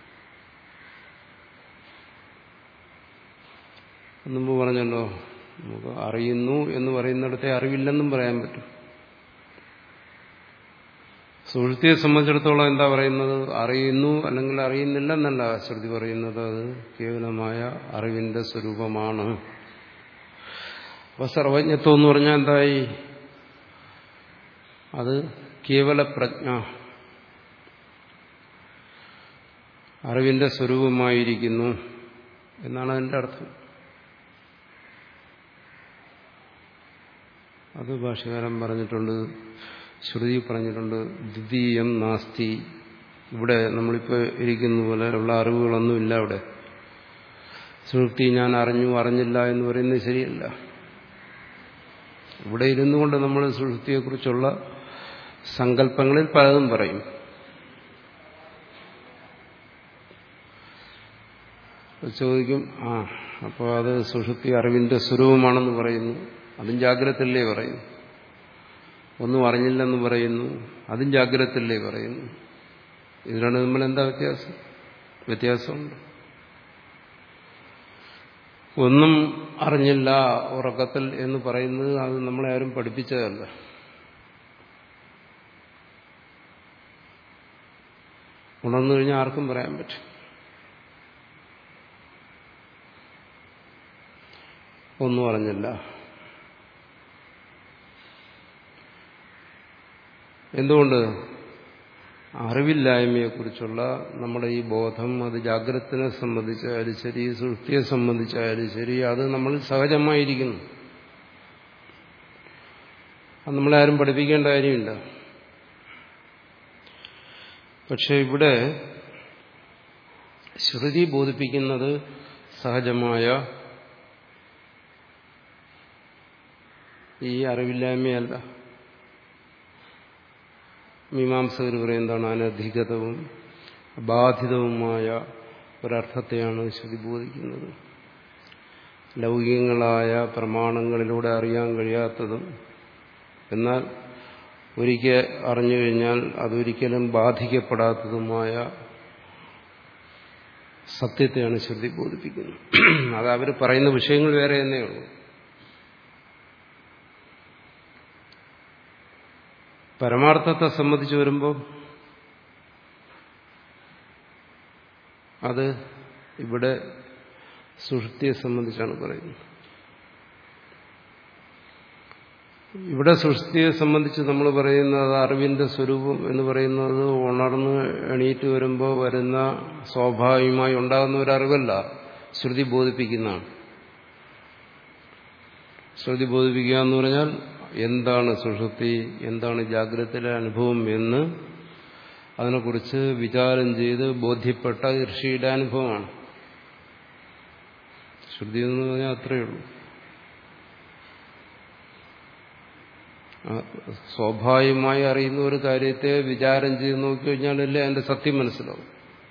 മുമ്പ് പറഞ്ഞല്ലോ നമുക്ക് അറിയുന്നു എന്ന് പറയുന്നിടത്തെ അറിവില്ലെന്നും പറയാൻ പറ്റും സുഹൃത്തിയെ സംബന്ധിച്ചിടത്തോളം എന്താ പറയുന്നത് അറിയുന്നു അല്ലെങ്കിൽ അറിയുന്നില്ല എന്നല്ല ശ്രുതി പറയുന്നത് അത് കേവലമായ അറിവിന്റെ സ്വരൂപമാണ് അപ്പൊ സർവജ്ഞത്വം എന്ന് പറഞ്ഞാൽ എന്തായി അത് കേവല പ്രജ്ഞ അറിവിന്റെ സ്വരൂപമായിരിക്കുന്നു എന്നാണ് അതിന്റെ അർത്ഥം അത് ഭാഷകാരൻ പറഞ്ഞിട്ടുണ്ട് ശ്രുതി പറഞ്ഞിട്ടുണ്ട് ദ്വിതീയം നാസ്തി ഇവിടെ നമ്മളിപ്പോൾ ഇരിക്കുന്ന പോലെ ഉള്ള അറിവുകളൊന്നുമില്ല അവിടെ സുഹൃത്തി ഞാൻ അറിഞ്ഞു അറിഞ്ഞില്ല എന്ന് പറയുന്നത് ശരിയല്ല ഇവിടെ ഇരുന്നു കൊണ്ട് നമ്മൾ സുഹൃത്തിയെക്കുറിച്ചുള്ള സങ്കല്പങ്ങളിൽ പലതും പറയും ചോദിക്കും ആ അപ്പോൾ അത് സുഷുപ്തി അറിവിന്റെ സ്വരൂപമാണെന്ന് പറയുന്നു അതും ജാഗ്രതയിലേ പറയുന്നു ഒന്നും അറിഞ്ഞില്ലെന്ന് പറയുന്നു അതും ജാഗ്രതയിലേ പറയുന്നു ഇതിനാണ് നമ്മൾ എന്താ വ്യത്യാസം വ്യത്യാസമുണ്ട് ഒന്നും അറിഞ്ഞില്ല ഉറക്കത്തിൽ എന്ന് പറയുന്നത് അത് നമ്മളെ ആരും പഠിപ്പിച്ചതല്ല ഉണർന്നു കഴിഞ്ഞാൽ ആർക്കും പറയാൻ പറ്റും ഒന്നും അറിഞ്ഞില്ല എന്തുകൊണ്ട് അറിവില്ലായ്മയെക്കുറിച്ചുള്ള നമ്മുടെ ഈ ബോധം അത് ജാഗ്രതത്തിനെ സംബന്ധിച്ചായാലും ശരി സൃഷ്ടിയെ സംബന്ധിച്ചായാലും ശരി അത് നമ്മൾ സഹജമായിരിക്കുന്നു അത് നമ്മളെ ആരും പഠിപ്പിക്കേണ്ട കാര്യമില്ല പക്ഷെ ഇവിടെ ശ്രുതി ബോധിപ്പിക്കുന്നത് സഹജമായ ഈ അറിവില്ലായ്മയല്ല മീമാംസകർ പറയുന്നതാണ് അനധികതവും ബാധിതവുമായ ഒരർത്ഥത്തെയാണ് ശ്രുതി ബോധിക്കുന്നത് ലൗകികങ്ങളായ പ്രമാണങ്ങളിലൂടെ അറിയാൻ കഴിയാത്തതും എന്നാൽ ഒരിക്കൽ അറിഞ്ഞു കഴിഞ്ഞാൽ അതൊരിക്കലും ബാധിക്കപ്പെടാത്തതുമായ സത്യത്തെയാണ് ശ്രുതി ബോധിപ്പിക്കുന്നത് അത് അവർ പറയുന്ന വിഷയങ്ങൾ വേറെ തന്നെയുള്ളൂ പരമാർത്ഥത്തെ സംബന്ധിച്ച് വരുമ്പോൾ അത് ഇവിടെ സുഷുപ്തിയെ സംബന്ധിച്ചാണ് പറയുന്നത് ഇവിടെ സൃഷ്ടിയെ സംബന്ധിച്ച് നമ്മൾ പറയുന്നത് അറിവിന്റെ സ്വരൂപം എന്ന് പറയുന്നത് ഉണർന്ന് എണീറ്റ് വരുമ്പോൾ വരുന്ന സ്വാഭാവികമായി ഉണ്ടാകുന്ന ഒരു അറിവല്ല ശ്രുതി ബോധിപ്പിക്കുന്നതാണ് ശ്രുതി ബോധിപ്പിക്കുക എന്ന് പറഞ്ഞാൽ എന്താണ് സുഷുപ്തി എന്താണ് ജാഗ്രതയിലെ അനുഭവം എന്ന് അതിനെക്കുറിച്ച് വിചാരം ചെയ്ത് ബോധ്യപ്പെട്ട ഋഷിയുടെ അനുഭവമാണ് ശ്രുതി എന്ന് പറഞ്ഞാൽ അത്രയേ ഉള്ളൂ സ്വാഭാവികമായി അറിയുന്ന ഒരു കാര്യത്തെ വിചാരം ചെയ്ത് നോക്കിക്കഴിഞ്ഞാലല്ലേ അതിന്റെ സത്യം മനസ്സിലാവും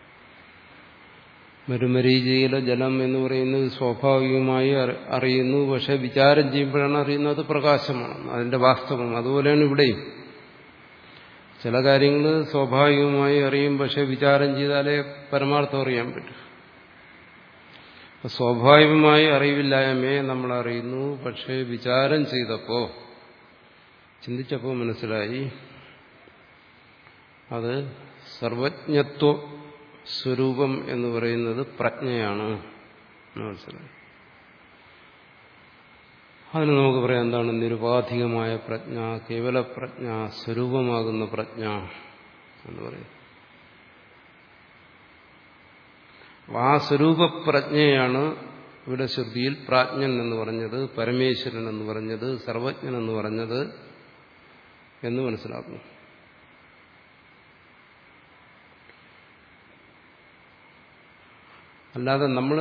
മരുമരീചിയിലെ ജലം എന്ന് പറയുന്നത് സ്വാഭാവികമായി അറിയുന്നു പക്ഷെ വിചാരം ചെയ്യുമ്പോഴാണ് അറിയുന്നത് പ്രകാശമാണ് അതിന്റെ വാസ്തവം അതുപോലെയാണ് ഇവിടെയും ചില കാര്യങ്ങൾ സ്വാഭാവികമായി അറിയും പക്ഷെ വിചാരം ചെയ്താലേ പരമാർത്ഥം അറിയാൻ പറ്റും സ്വാഭാവികമായി അറിവില്ലായ്മയെ നമ്മൾ അറിയുന്നു പക്ഷെ വിചാരം ചെയ്തപ്പോ ചിന്തിച്ചപ്പോൾ മനസ്സിലായി അത് സർവജ്ഞത്വ സ്വരൂപം എന്ന് പറയുന്നത് പ്രജ്ഞയാണ് മനസ്സിലായി അതിന് നമുക്ക് പറയാം എന്താണ് നിരുപാധികമായ പ്രജ്ഞ കേവല പ്രജ്ഞ സ്വരൂപമാകുന്ന പ്രജ്ഞ എന്ന് പറയും ആ സ്വരൂപപ്രജ്ഞയാണ് ഇവിടെ ശ്രുതിയിൽ പ്രാജ്ഞൻ എന്ന് പറഞ്ഞത് പരമേശ്വരൻ എന്ന് പറഞ്ഞത് സർവജ്ഞൻ എന്ന് പറഞ്ഞത് എന്ന് മനസ്സിലാക്കുന്നു അല്ലാതെ നമ്മൾ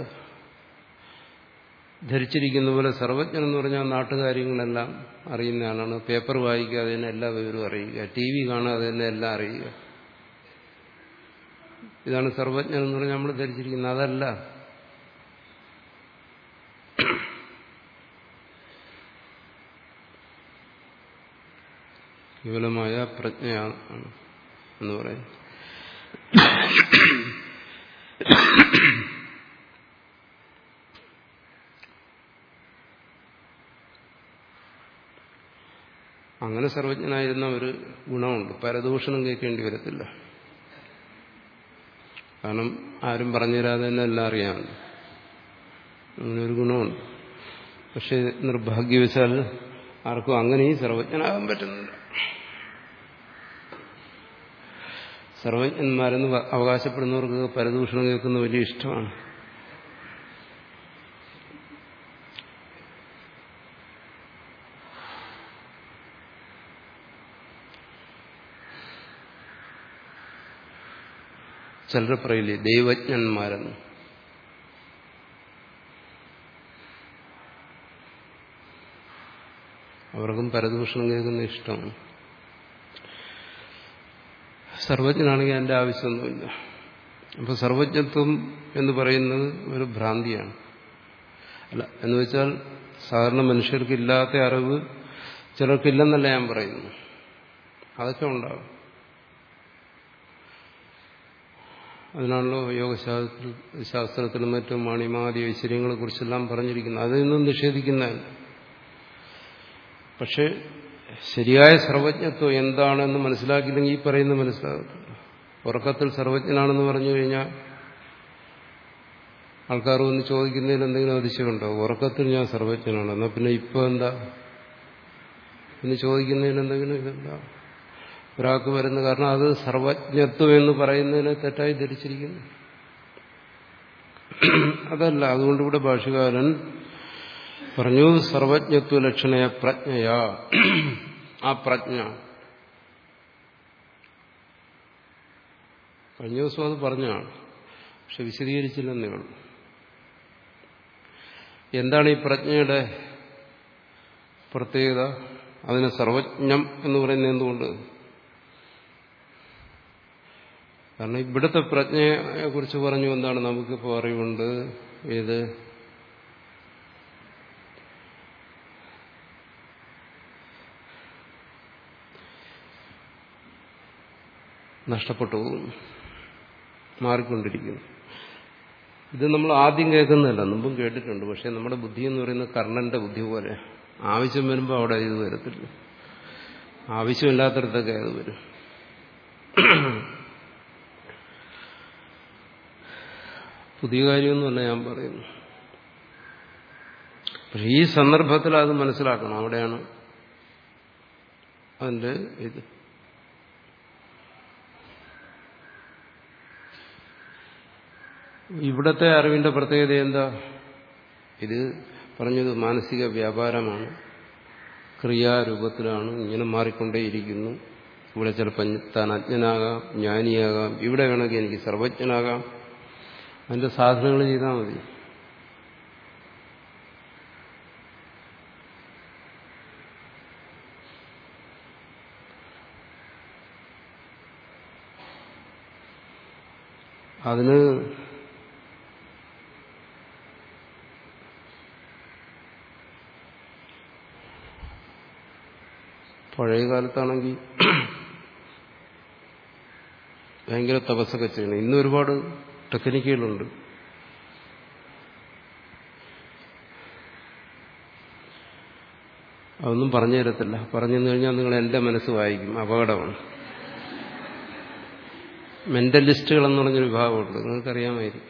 ധരിച്ചിരിക്കുന്ന പോലെ സർവജ്ഞൻ എന്ന് പറഞ്ഞാൽ നാട്ടുകാര്യങ്ങളെല്ലാം അറിയുന്ന ആളാണ് പേപ്പർ വായിക്കാതെ തന്നെ എല്ലാ വിവരവും അറിയുക ടി വി കാണാതെ തന്നെ എല്ലാം അറിയുക ഇതാണ് സർവജ്ഞൻ എന്ന് പറഞ്ഞാൽ നമ്മൾ ധരിച്ചിരിക്കുന്നത് അതല്ല കേവലമായ പ്രജ്ഞയാണ് എന്ന് പറയും അങ്ങനെ സർവജ്ഞനായിരുന്ന ഒരു ഗുണമുണ്ട് പരദൂഷണം കേൾക്കേണ്ടി വരത്തില്ല കാരണം ആരും പറഞ്ഞുതരാതെ തന്നെ എല്ലാം അറിയാമല്ലോ അങ്ങനെ ഒരു ഗുണമുണ്ട് പക്ഷെ നിർഭാഗ്യവശാൽ ആർക്കും അങ്ങനെയും സർവജ്ഞനാകാൻ പറ്റുന്നില്ല സർവജ്ഞന്മാരെന്ന് അവകാശപ്പെടുന്നവർക്ക് പരദൂഷണം കേൾക്കുന്ന വലിയ ഇഷ്ടമാണ് ചിലർ പറയില്ലേ ദൈവജ്ഞന്മാരെന്ന് അവർക്കും പരദൂഷണം കേൾക്കുന്ന ഇഷ്ടമാണ് സർവജ്ഞനാണെങ്കിൽ അതിൻ്റെ ആവശ്യമൊന്നുമില്ല അപ്പോൾ സർവജ്ഞത്വം എന്ന് പറയുന്നത് ഒരു ഭ്രാന്തിയാണ് അല്ല എന്ന് വെച്ചാൽ സാധാരണ മനുഷ്യർക്കില്ലാത്ത അറിവ് ചിലർക്കില്ലെന്നല്ല ഞാൻ പറയുന്നു അതൊക്കെ ഉണ്ടാകും അതിനാണല്ലോ യോഗശാസ്ത്ര ശാസ്ത്രത്തിലും മറ്റും മണിമാതി ഐശ്വര്യങ്ങളെ കുറിച്ചെല്ലാം പറഞ്ഞിരിക്കുന്നത് അതിൽ നിന്നും നിഷേധിക്കുന്നതല്ല പക്ഷെ ശരിയായ സർവജ്ഞത്വം എന്താണെന്ന് മനസ്സിലാക്കിയില്ലെങ്കിൽ ഈ പറയുന്നത് മനസ്സിലാകത്തില്ല ഉറക്കത്തിൽ സർവജ്ഞനാണെന്ന് പറഞ്ഞു കഴിഞ്ഞാൽ ആൾക്കാർ വന്ന് ചോദിക്കുന്നതിൽ എന്തെങ്കിലും അതിശയമുണ്ടോ ഉറക്കത്തിൽ ഞാൻ സർവജ്ഞനാണ് എന്നാൽ പിന്നെ ഇപ്പോൾ എന്താ എന്ന് ചോദിക്കുന്നതിന് എന്തെങ്കിലും ഇതെന്താ ഒരാൾക്ക് വരുന്ന കാരണം അത് സർവജ്ഞത്വം എന്ന് പറയുന്നതിനെ തെറ്റായി ധരിച്ചിരിക്കുന്നു അതല്ല അതുകൊണ്ട് ഇവിടെ ഭാഷകാരൻ പറഞ്ഞു സർവജ്ഞത്വ ലക്ഷണയ പ്രജ്ഞയാ ആ പ്രജ്ഞ കഴിഞ്ഞ ദിവസം അത് പറഞ്ഞാണ് പക്ഷെ വിശദീകരിച്ചില്ലെന്നേ ഉള്ളൂ എന്താണ് ഈ പ്രജ്ഞയുടെ പ്രത്യേകത അതിന് സർവജ്ഞം എന്ന് പറയുന്നത് എന്തുകൊണ്ട് കാരണം ഇവിടുത്തെ പ്രജ്ഞയെ കുറിച്ച് പറഞ്ഞു എന്താണ് നമുക്കിപ്പോൾ അറിവുണ്ട് ഏത് നഷ്ടപ്പെട്ടു പോകുന്നു മാറിക്കൊണ്ടിരിക്കുന്നു ഇത് നമ്മൾ ആദ്യം കേൾക്കുന്നില്ല മുമ്പും കേട്ടിട്ടുണ്ട് പക്ഷെ നമ്മുടെ ബുദ്ധി എന്ന് പറയുന്നത് കർണന്റെ ബുദ്ധി പോലെ ആവശ്യം വരുമ്പോൾ അവിടെ ഇത് വരത്തില്ല ആവശ്യമില്ലാത്തടത്തൊക്കെ അത് വരും പുതിയ കാര്യമൊന്നുമല്ല ഞാൻ പറയുന്നു പക്ഷെ ഈ സന്ദർഭത്തിൽ അത് മനസ്സിലാക്കണം അവിടെയാണ് അതിന്റെ ഇത് ഇവിടത്തെ അറിവിന്റെ പ്രത്യേകത എന്താ ഇത് പറഞ്ഞത് മാനസിക വ്യാപാരമാണ് ക്രിയാരൂപത്തിലാണ് ഇങ്ങനെ മാറിക്കൊണ്ടേയിരിക്കുന്നു ഇവിടെ ചിലപ്പോൾ താൻ അജ്ഞനാകാം ജ്ഞാനിയാകാം ഇവിടെ വേണമെങ്കിൽ എനിക്ക് സർവജ്ഞനാകാം അതിന്റെ സാധനങ്ങൾ ചെയ്താൽ മതി അതിന് പഴയ കാലത്താണെങ്കിൽ ഭയങ്കര തപസ്സൊക്കെ ചെയ്യണം ഇന്ന് ഒരുപാട് ടെക്നിക്കുകളുണ്ട് അതൊന്നും പറഞ്ഞു തരത്തില്ല പറഞ്ഞു തന്നു കഴിഞ്ഞാൽ നിങ്ങൾ എന്റെ മനസ്സ് വായിക്കും അപകടമാണ് മെന്റലിസ്റ്റുകൾ എന്ന് പറഞ്ഞൊരു വിഭാഗമുണ്ട് നിങ്ങൾക്കറിയാമായിരിക്കും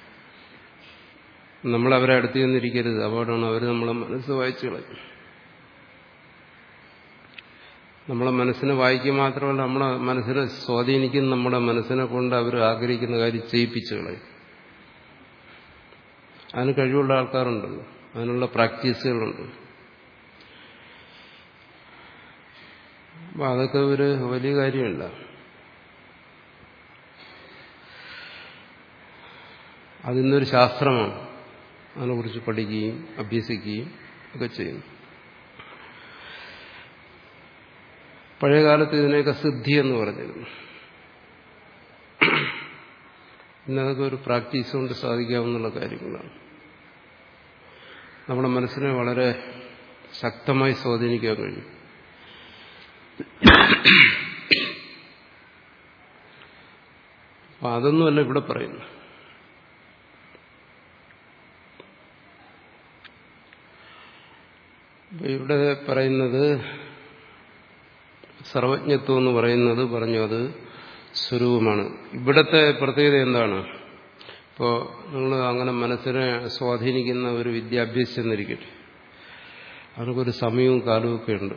നമ്മൾ അവരെ അടുത്ത് ചെന്നിരിക്കരുത് അപകടമാണ് അവർ നമ്മളെ മനസ്സ് വായിച്ചു കളയും നമ്മളെ മനസ്സിനെ വായിക്കുക മാത്രമല്ല നമ്മളെ മനസ്സിനെ സ്വാധീനിക്കുന്ന നമ്മുടെ മനസ്സിനെ കൊണ്ട് അവർ ആഗ്രഹിക്കുന്ന കാര്യം ചെയ്യിപ്പിച്ചു കളയും അതിന് കഴിവുള്ള ആൾക്കാരുണ്ട് അതിനുള്ള പ്രാക്ടീസുകളുണ്ട് അപ്പം അതൊക്കെ ഒരു വലിയ കാര്യമല്ല അതിന്നൊരു ശാസ്ത്രമാണ് അതിനെക്കുറിച്ച് പഠിക്കുകയും അഭ്യസിക്കുകയും ഒക്കെ ചെയ്യുന്നു പഴയകാലത്ത് ഇതിനെയൊക്കെ സിദ്ധി എന്ന് പറഞ്ഞിരുന്നു ഇന്നതൊക്കെ ഒരു പ്രാക്ടീസ് കൊണ്ട് സാധിക്കാവുന്ന കാര്യങ്ങളാണ് നമ്മുടെ മനസ്സിനെ വളരെ ശക്തമായി സ്വാധീനിക്കാൻ കഴിയും അപ്പൊ അതൊന്നുമല്ല ഇവിടെ പറയുന്നു ഇവിടെ പറയുന്നത് സർവജ്ഞത്വം എന്ന് പറയുന്നത് പറഞ്ഞു അത് സ്വരൂപമാണ് ഇവിടത്തെ പ്രത്യേകത എന്താണ് ഇപ്പോൾ നിങ്ങൾ അങ്ങനെ മനസ്സിനെ സ്വാധീനിക്കുന്ന ഒരു വിദ്യ അഭ്യസിച്ചെന്നിരിക്കട്ടെ അവർക്കൊരു സമയവും കാലവും ഒക്കെ ഉണ്ട്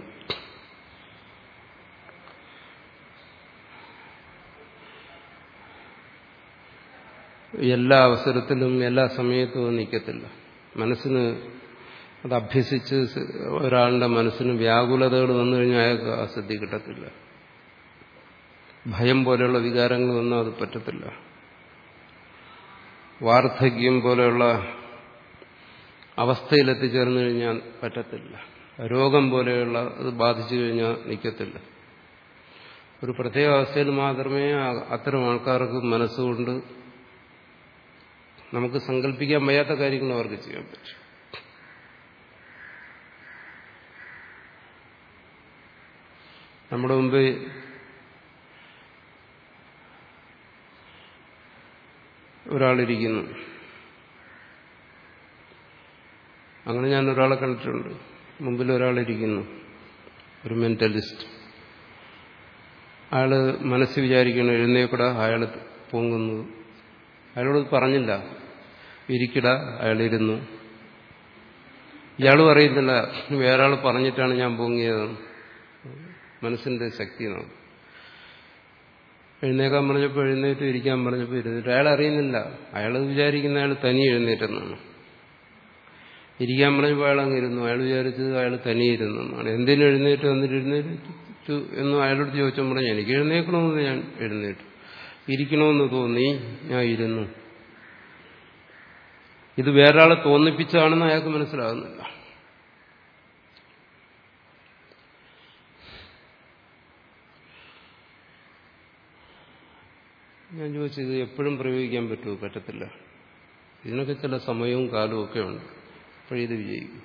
എല്ലാ അവസരത്തിലും എല്ലാ സമയത്തും നിൽക്കത്തില്ല മനസ്സിന് അത് അഭ്യസിച്ച് ഒരാളുടെ മനസ്സിന് വ്യാകുലതകൾ വന്നു കഴിഞ്ഞാൽ അയാൾക്ക് ആ സിദ്ധി കിട്ടത്തില്ല ഭയം പോലെയുള്ള വികാരങ്ങൾ വന്നാൽ അത് പറ്റത്തില്ല വാർദ്ധക്യം പോലെയുള്ള അവസ്ഥയിലെത്തിച്ചേർന്നു കഴിഞ്ഞാൽ പറ്റത്തില്ല രോഗം പോലെയുള്ള അത് ബാധിച്ചു കഴിഞ്ഞാൽ നിൽക്കത്തില്ല ഒരു പ്രത്യേക അവസ്ഥയിൽ മാത്രമേ അത്തരം ആൾക്കാർക്ക് മനസ്സുകൊണ്ട് നമുക്ക് സങ്കല്പിക്കാൻ വയ്യാത്ത കാര്യങ്ങൾ അവർക്ക് ചെയ്യാൻ പറ്റും നമ്മുടെ മുമ്പ് ഒരാളിരിക്കുന്നു അങ്ങനെ ഞാൻ ഒരാളെ കണ്ടിട്ടുണ്ട് മുമ്പിൽ ഒരാളിരിക്കുന്നു ഒരു മെന്റലിസ്റ്റ് അയാള് മനസ്സ് വിചാരിക്കണം എഴുന്നേക്കട അയാൾ പൊങ്ങുന്നു അയാളോട് പറഞ്ഞില്ല ഇരിക്കട അയാളിരുന്നു ഇയാളും അറിയുന്നില്ല വേറെ ആൾ പറഞ്ഞിട്ടാണ് ഞാൻ പൊങ്ങിയത് മനസ്സിന്റെ ശക്തി എന്നാണ് എഴുന്നേക്കാൻ പറഞ്ഞപ്പോൾ എഴുന്നേറ്റ് ഇരിക്കാൻ പറഞ്ഞപ്പോൾ ഇരുന്നിട്ട് അയാൾ അറിയുന്നില്ല അയാൾ വിചാരിക്കുന്ന അയാൾ തനി എഴുന്നേറ്റെന്നാണ് ഇരിക്കാൻ പറഞ്ഞപ്പോൾ അയാൾ അങ്ങ് ഇരുന്നു അയാൾ വിചാരിച്ചത് അയാൾ തനി ഇരുന്നെന്നാണ് എന്തിനു എഴുന്നേറ്റ് വന്നിട്ട് എഴുന്നേറ്റു എന്ന് അയാളോട് ചോദിച്ചാൽ പറഞ്ഞു എനിക്ക് എഴുന്നേക്കണമെന്ന് ഞാൻ എഴുന്നേറ്റു ഇരിക്കണമെന്ന് തോന്നി ഞാൻ ഇരുന്നു ഇത് വേറൊരാളെ തോന്നിപ്പിച്ചാണെന്ന് അയാൾക്ക് മനസ്സിലാകുന്നില്ല ഞാൻ ചോദിച്ചത് എപ്പോഴും പ്രയോഗിക്കാൻ പറ്റുമോ പറ്റത്തില്ല ഇതിനൊക്കെ ചില സമയവും കാലവും ഒക്കെ ഉണ്ട് അപ്പോഴിത് വിജയിക്കും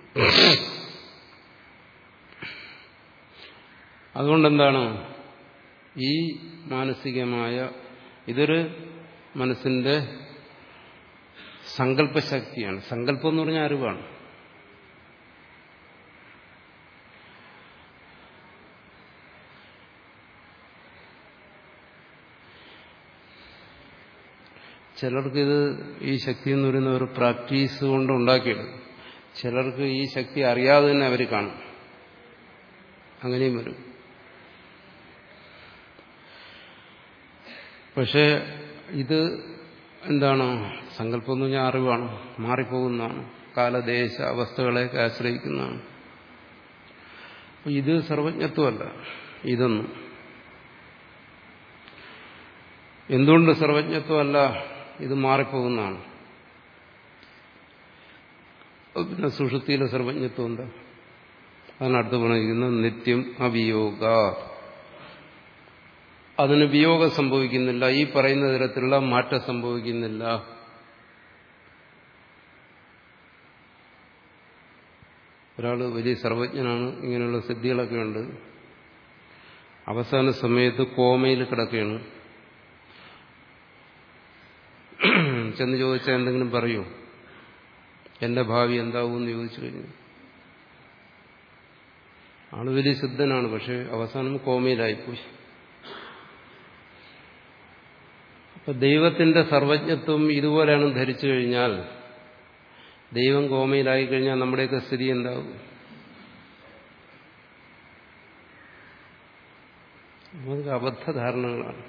അതുകൊണ്ടെന്താണ് ഈ മാനസികമായ ഇതൊരു മനസ്സിന്റെ സങ്കല്പശക്തിയാണ് സങ്കല്പം എന്ന് പറഞ്ഞാൽ അറിവാണ് ചിലർക്കിത് ഈ ശക്തി എന്ന് പറയുന്ന ഒരു പ്രാക്ടീസ് കൊണ്ട് ഉണ്ടാക്കിയെടുക്കും ചിലർക്ക് ഈ ശക്തി അറിയാതെ തന്നെ അവർ കാണും അങ്ങനെയും വരും പക്ഷേ ഇത് എന്താണ് സങ്കല്പം എന്ന് പറഞ്ഞാൽ അറിവാണ് മാറിപ്പോകുന്നതാണ് കാലദേശ അവസ്ഥകളെയൊക്കെ ആശ്രയിക്കുന്നതാണ് അപ്പോൾ ഇത് സർവജ്ഞത്വമല്ല ഇതൊന്നും എന്തുകൊണ്ട് സർവജ്ഞത്വമല്ല ഇത് മാറിപ്പോകുന്നതാണ് പിന്നെ സുഷുതിയിലെ സർവജ്ഞത്വം എന്താ അതാണ് അടുത്ത് പറഞ്ഞിരിക്കുന്നത് നിത്യം അവിയോഗ അതിന് വിയോഗം സംഭവിക്കുന്നില്ല ഈ പറയുന്ന തരത്തിലുള്ള മാറ്റം സംഭവിക്കുന്നില്ല ഒരാൾ വലിയ സർവജ്ഞനാണ് ഇങ്ങനെയുള്ള സിദ്ധികളൊക്കെ ഉണ്ട് അവസാന സമയത്ത് കോമയിൽ കിടക്കുകയാണ് ചെന്ന് ചോദിച്ചാൽ എന്തെങ്കിലും പറയൂ എന്റെ ഭാവി എന്താവും എന്ന് ചോദിച്ചു കഴിഞ്ഞു ആള് വലിയ സിദ്ധനാണ് പക്ഷെ അവസാനം കോമയിലായിപ്പോയി അപ്പൊ ദൈവത്തിന്റെ സർവജ്ഞത്വം ഇതുപോലെയാണ് ധരിച്ചു കഴിഞ്ഞാൽ ദൈവം കോമയിലായി കഴിഞ്ഞാൽ നമ്മുടെയൊക്കെ സ്ഥിതി എന്താവും നമുക്ക് അബദ്ധധാരണകളാണ്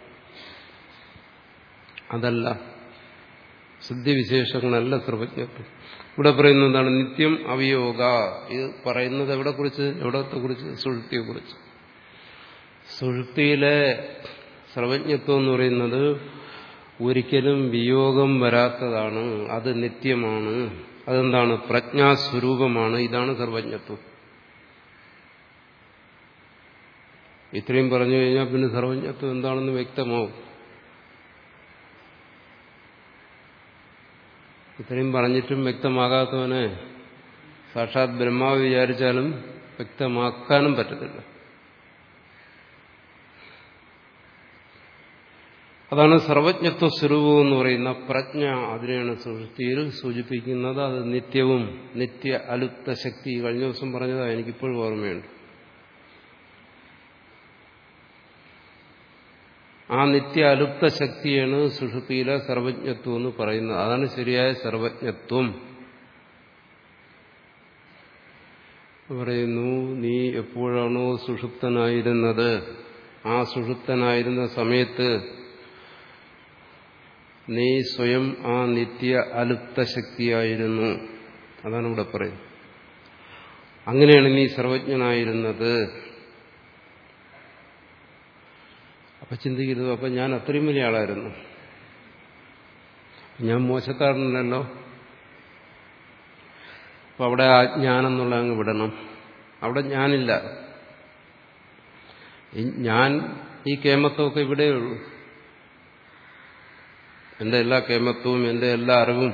അതല്ല സിദ്ധിവിശേഷങ്ങളല്ല സർവജ്ഞത്വം ഇവിടെ പറയുന്നത് എന്താണ് നിത്യം അവിയോഗ ഇത് പറയുന്നത് എവിടെ കുറിച്ച് എവിടത്തെ കുറിച്ച് സുഴുത്തിയെ കുറിച്ച് സുഴുത്തിയിലെ സർവജ്ഞത്വം എന്ന് പറയുന്നത് ഒരിക്കലും വിയോഗം വരാത്തതാണ് അത് നിത്യമാണ് അതെന്താണ് പ്രജ്ഞാസ്വരൂപമാണ് ഇതാണ് സർവജ്ഞത്വം ഇത്രയും പറഞ്ഞു കഴിഞ്ഞാൽ പിന്നെ സർവജ്ഞത്വം എന്താണെന്ന് വ്യക്തമാവും ഇത്രയും പറഞ്ഞിട്ടും വ്യക്തമാകാത്തവനെ സാക്ഷാത് ബ്രഹ്മാവ് വിചാരിച്ചാലും വ്യക്തമാക്കാനും പറ്റത്തില്ല അതാണ് സർവജ്ഞത്വ സ്വരൂപം എന്ന് പറയുന്ന പ്രജ്ഞ അതിനെയാണ് സൃഷ്ടിയിൽ സൂചിപ്പിക്കുന്നത് അത് നിത്യവും നിത്യ അലുപ്ത ശക്തി കഴിഞ്ഞ ദിവസം പറഞ്ഞതാണ് എനിക്കിപ്പോഴും ഓർമ്മയുണ്ട് ആ നിത്യ അലുപ്ത ശക്തിയാണ് സുഷുതിയിലെ സർവജ്ഞത്വം എന്ന് പറയുന്നത് അതാണ് ശരിയായ സർവജ്ഞത്വം പറയുന്നു നീ എപ്പോഴാണോ സുഷുപ്തനായിരുന്നത് ആ സുഷുപ്തനായിരുന്ന സമയത്ത് നീ സ്വയം ആ നിത്യ അലുപ്ത ശക്തിയായിരുന്നു അതാണ് ഇവിടെ പറയുന്നത് അങ്ങനെയാണ് നീ സർവജ്ഞനായിരുന്നത് അപ്പൊ ചിന്തിക്കരുത് അപ്പൊ ഞാൻ അത്രയും വലിയ ആളായിരുന്നു ഞാൻ മോശക്കാരനല്ലോ അപ്പൊ അവിടെ ആ ജ്ഞാനെന്നുള്ള അങ്ങ് വിടണം അവിടെ ഞാനില്ല ഞാൻ ഈ കേമത്വമൊക്കെ ഇവിടെയുള്ളൂ എന്റെ എല്ലാ കേമത്വവും എന്റെ എല്ലാ അറിവും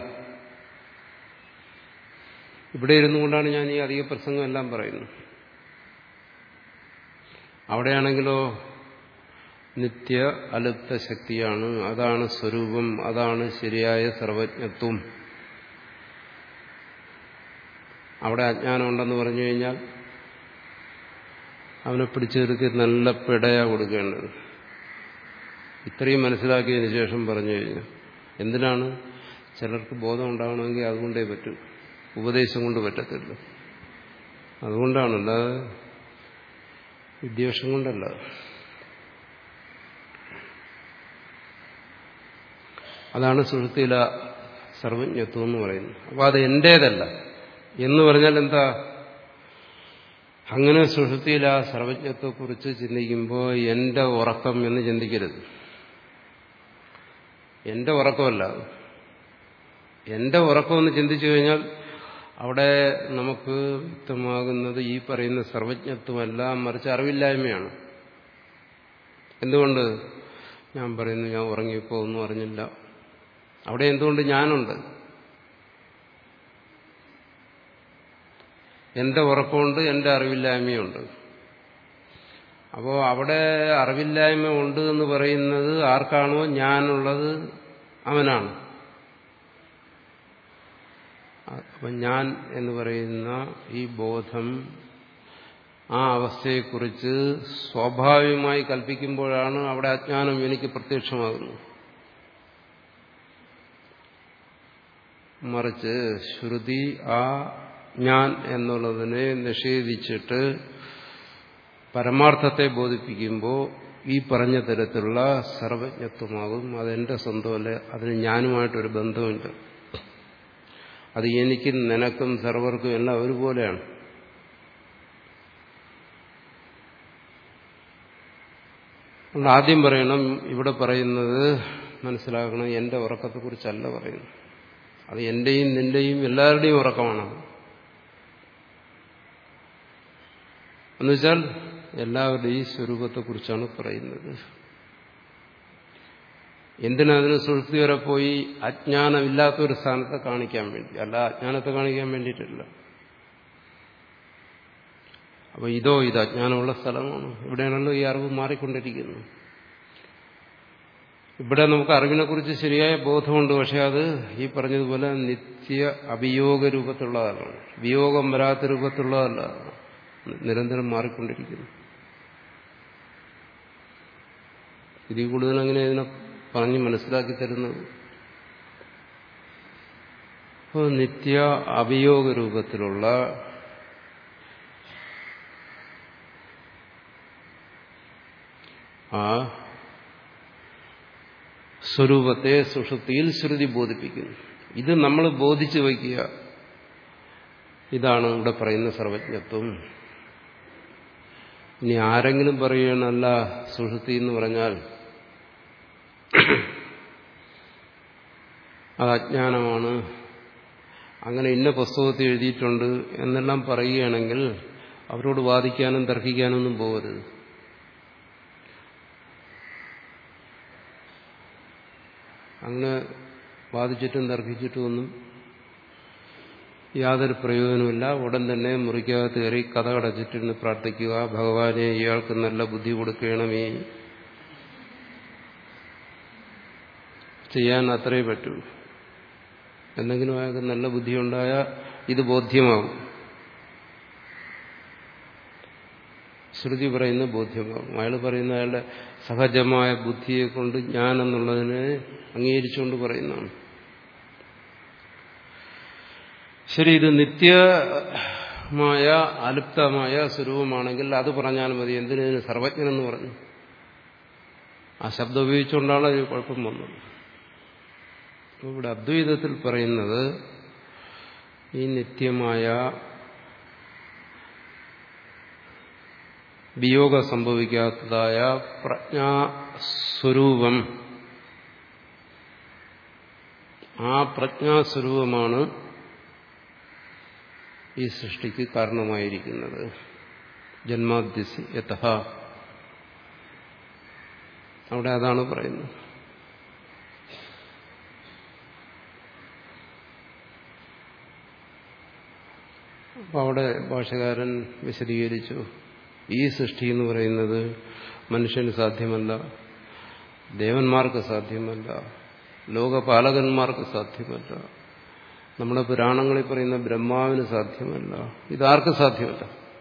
ഇവിടെ ഇരുന്നു കൊണ്ടാണ് ഞാൻ ഈ അധിക പ്രസംഗം എല്ലാം പറയുന്നത് അവിടെയാണെങ്കിലോ നിത്യ അലുപ്ത ശക്തിയാണ് അതാണ് സ്വരൂപം അതാണ് ശരിയായ സർവജ്ഞത്വം അവിടെ അജ്ഞാനം ഉണ്ടെന്ന് പറഞ്ഞു കഴിഞ്ഞാൽ അവനെ പിടിച്ചു നിർത്തി നല്ല പിടയാ കൊടുക്കേണ്ടത് ഇത്രയും മനസ്സിലാക്കിയതിന് ശേഷം പറഞ്ഞു കഴിഞ്ഞാൽ എന്തിനാണ് ചിലർക്ക് ബോധം ഉണ്ടാവണമെങ്കിൽ അതുകൊണ്ടേ പറ്റൂ ഉപദേശം കൊണ്ട് പറ്റത്തില്ല അതുകൊണ്ടാണല്ല വിദ്വേഷം കൊണ്ടല്ല അതാണ് സുഹൃത്തിയില സർവജ്ഞത്വം എന്ന് പറയുന്നത് അപ്പൊ അത് എന്റേതല്ല എന്ന് പറഞ്ഞാൽ എന്താ അങ്ങനെ സുഹൃത്തിയിൽ ആ സർവജ്ഞത്വത്തെക്കുറിച്ച് ചിന്തിക്കുമ്പോൾ എന്റെ ഉറക്കം എന്ന് ചിന്തിക്കരുത് എന്റെ ഉറക്കമല്ല എന്റെ ഉറക്കം എന്ന് ചിന്തിച്ചു കഴിഞ്ഞാൽ അവിടെ നമുക്ക് വ്യക്തമാകുന്നത് ഈ പറയുന്ന സർവജ്ഞത്വമല്ല മറിച്ച് അറിവില്ലായ്മയാണ് എന്തുകൊണ്ട് ഞാൻ പറയുന്നു ഞാൻ ഉറങ്ങിയപ്പോൾ ഒന്നും അറിഞ്ഞില്ല അവിടെ എന്തുകൊണ്ട് ഞാനുണ്ട് എന്റെ ഉറക്കമുണ്ട് എന്റെ അറിവില്ലായ്മയുണ്ട് അപ്പോൾ അവിടെ അറിവില്ലായ്മ ഉണ്ട് എന്ന് പറയുന്നത് ആർക്കാണോ ഞാനുള്ളത് അവനാണ് അപ്പം ഞാൻ എന്ന് പറയുന്ന ഈ ബോധം ആ അവസ്ഥയെക്കുറിച്ച് സ്വാഭാവികമായി കൽപ്പിക്കുമ്പോഴാണ് അവിടെ അജ്ഞാനം എനിക്ക് പ്രത്യക്ഷമാകുന്നത് മറിച്ച് ശ്രുതി ആ ഞാൻ എന്നുള്ളതിനെ നിഷേധിച്ചിട്ട് പരമാർത്ഥത്തെ ബോധിപ്പിക്കുമ്പോൾ ഈ പറഞ്ഞ തരത്തിലുള്ള സർവജ്ഞത്വമാകും അതെന്റെ സ്വന്തമല്ല അതിന് ഞാനുമായിട്ടൊരു ബന്ധമുണ്ട് അത് എനിക്കും നിനക്കും സർവർക്കും എല്ലാം ഒരുപോലെയാണ് ആദ്യം പറയണം ഇവിടെ പറയുന്നത് മനസ്സിലാക്കണം എന്റെ ഉറക്കത്തെക്കുറിച്ചല്ല പറയുന്നത് അത് എന്റെയും നിന്റെയും എല്ലാവരുടെയും ഉറക്കമാണ് എന്നുവെച്ചാൽ എല്ലാവരുടെയും സ്വരൂപത്തെക്കുറിച്ചാണ് പറയുന്നത് എന്തിനതിന് സുഹൃത്തി വരെ പോയി അജ്ഞാനമില്ലാത്ത ഒരു സ്ഥാനത്തെ കാണിക്കാൻ വേണ്ടി അല്ല അജ്ഞാനത്തെ കാണിക്കാൻ വേണ്ടിയിട്ടില്ല അപ്പൊ ഇതോ ഇത് അജ്ഞാനമുള്ള സ്ഥലമാണ് ഇവിടെയാണല്ലോ ഈ അറിവ് മാറിക്കൊണ്ടിരിക്കുന്നത് ഇവിടെ നമുക്ക് അറിവിനെക്കുറിച്ച് ശരിയായ ബോധമുണ്ട് പക്ഷെ അത് ഈ പറഞ്ഞതുപോലെ നിത്യ അഭിയോഗ രൂപത്തിലുള്ളതല്ല വിയോഗം വരാത്ത രൂപത്തിലുള്ളതല്ല നിരന്തരം മാറിക്കൊണ്ടിരിക്കുന്നു ഇതിൽ കൂടുതൽ അങ്ങനെ ഇതിനെ പറഞ്ഞ് മനസ്സിലാക്കി തരുന്നത് അപ്പോൾ നിത്യ അഭിയോഗ രൂപത്തിലുള്ള ആ സ്വരൂപത്തെ സുഷുപ്തിയിൽ ശ്രുതി ബോധിപ്പിക്കുന്നു ഇത് നമ്മൾ ബോധിച്ചു വയ്ക്കുക ഇതാണ് ഇവിടെ പറയുന്ന സർവജ്ഞത്വം ഇനി ആരെങ്കിലും പറയുകയാണല്ല സുഷുപ്തി എന്ന് പറഞ്ഞാൽ അത് അജ്ഞാനമാണ് അങ്ങനെ ഇന്ന പുസ്തകത്തിൽ എഴുതിയിട്ടുണ്ട് എന്നെല്ലാം പറയുകയാണെങ്കിൽ അവരോട് വാദിക്കാനും തർക്കിക്കാനും ഒന്നും പോകരുത് അങ്ങനെ വാദിച്ചിട്ടും തർക്കിച്ചിട്ടും ഒന്നും യാതൊരു പ്രയോജനമില്ല ഉടൻ തന്നെ മുറിക്കകത്ത് കയറി കഥ കടച്ചിട്ടിരുന്ന് പ്രാർത്ഥിക്കുക ഭഗവാനെ ഇയാൾക്ക് നല്ല ബുദ്ധി കൊടുക്കണമേ ചെയ്യാൻ അത്രേ പറ്റൂ എന്തെങ്കിലും അയാൾക്ക് നല്ല ബുദ്ധിയുണ്ടായ ഇത് ബോധ്യമാകും ശ്രുതി പറയുന്ന ബോധ്യമാകും അയാൾ പറയുന്ന അയാളുടെ സഹജമായ ബുദ്ധിയെ കൊണ്ട് ഞാൻ എന്നുള്ളതിനെ അംഗീകരിച്ചുകൊണ്ട് പറയുന്നതാണ് ശരി ഇത് നിത്യമായ അലുപ്തമായ സ്വരൂപമാണെങ്കിൽ അത് പറഞ്ഞാൽ മതി എന്തിനു സർവജ്ഞനെന്ന് പറഞ്ഞു ആ ശബ്ദം ഉപയോഗിച്ചുകൊണ്ടാണ് അത് കുഴപ്പം വന്നത് ഇവിടെ അദ്വൈതത്തിൽ പറയുന്നത് ഈ നിത്യമായ വിയോഗം സംഭവിക്കാത്തതായ പ്രജ്ഞാസ്വരൂപം ആ പ്രജ്ഞാസ്വരൂപമാണ് ഈ സൃഷ്ടിക്ക് കാരണമായിരിക്കുന്നത് ജന്മാദ്യസി യഥ അവിടെ അതാണ് പറയുന്നത് അപ്പോൾ അവിടെ ഭാഷകാരൻ വിശദീകരിച്ചു ഈ സൃഷ്ടി എന്ന് പറയുന്നത് മനുഷ്യന് സാധ്യമല്ല ദേവന്മാർക്ക് സാധ്യമല്ല ലോകപാലകന്മാർക്ക് സാധ്യമല്ല നമ്മുടെ പുരാണങ്ങളിൽ പറയുന്ന ബ്രഹ്മാവിന് സാധ്യമല്ല ഇതാർക്ക് സാധ്യമല്ല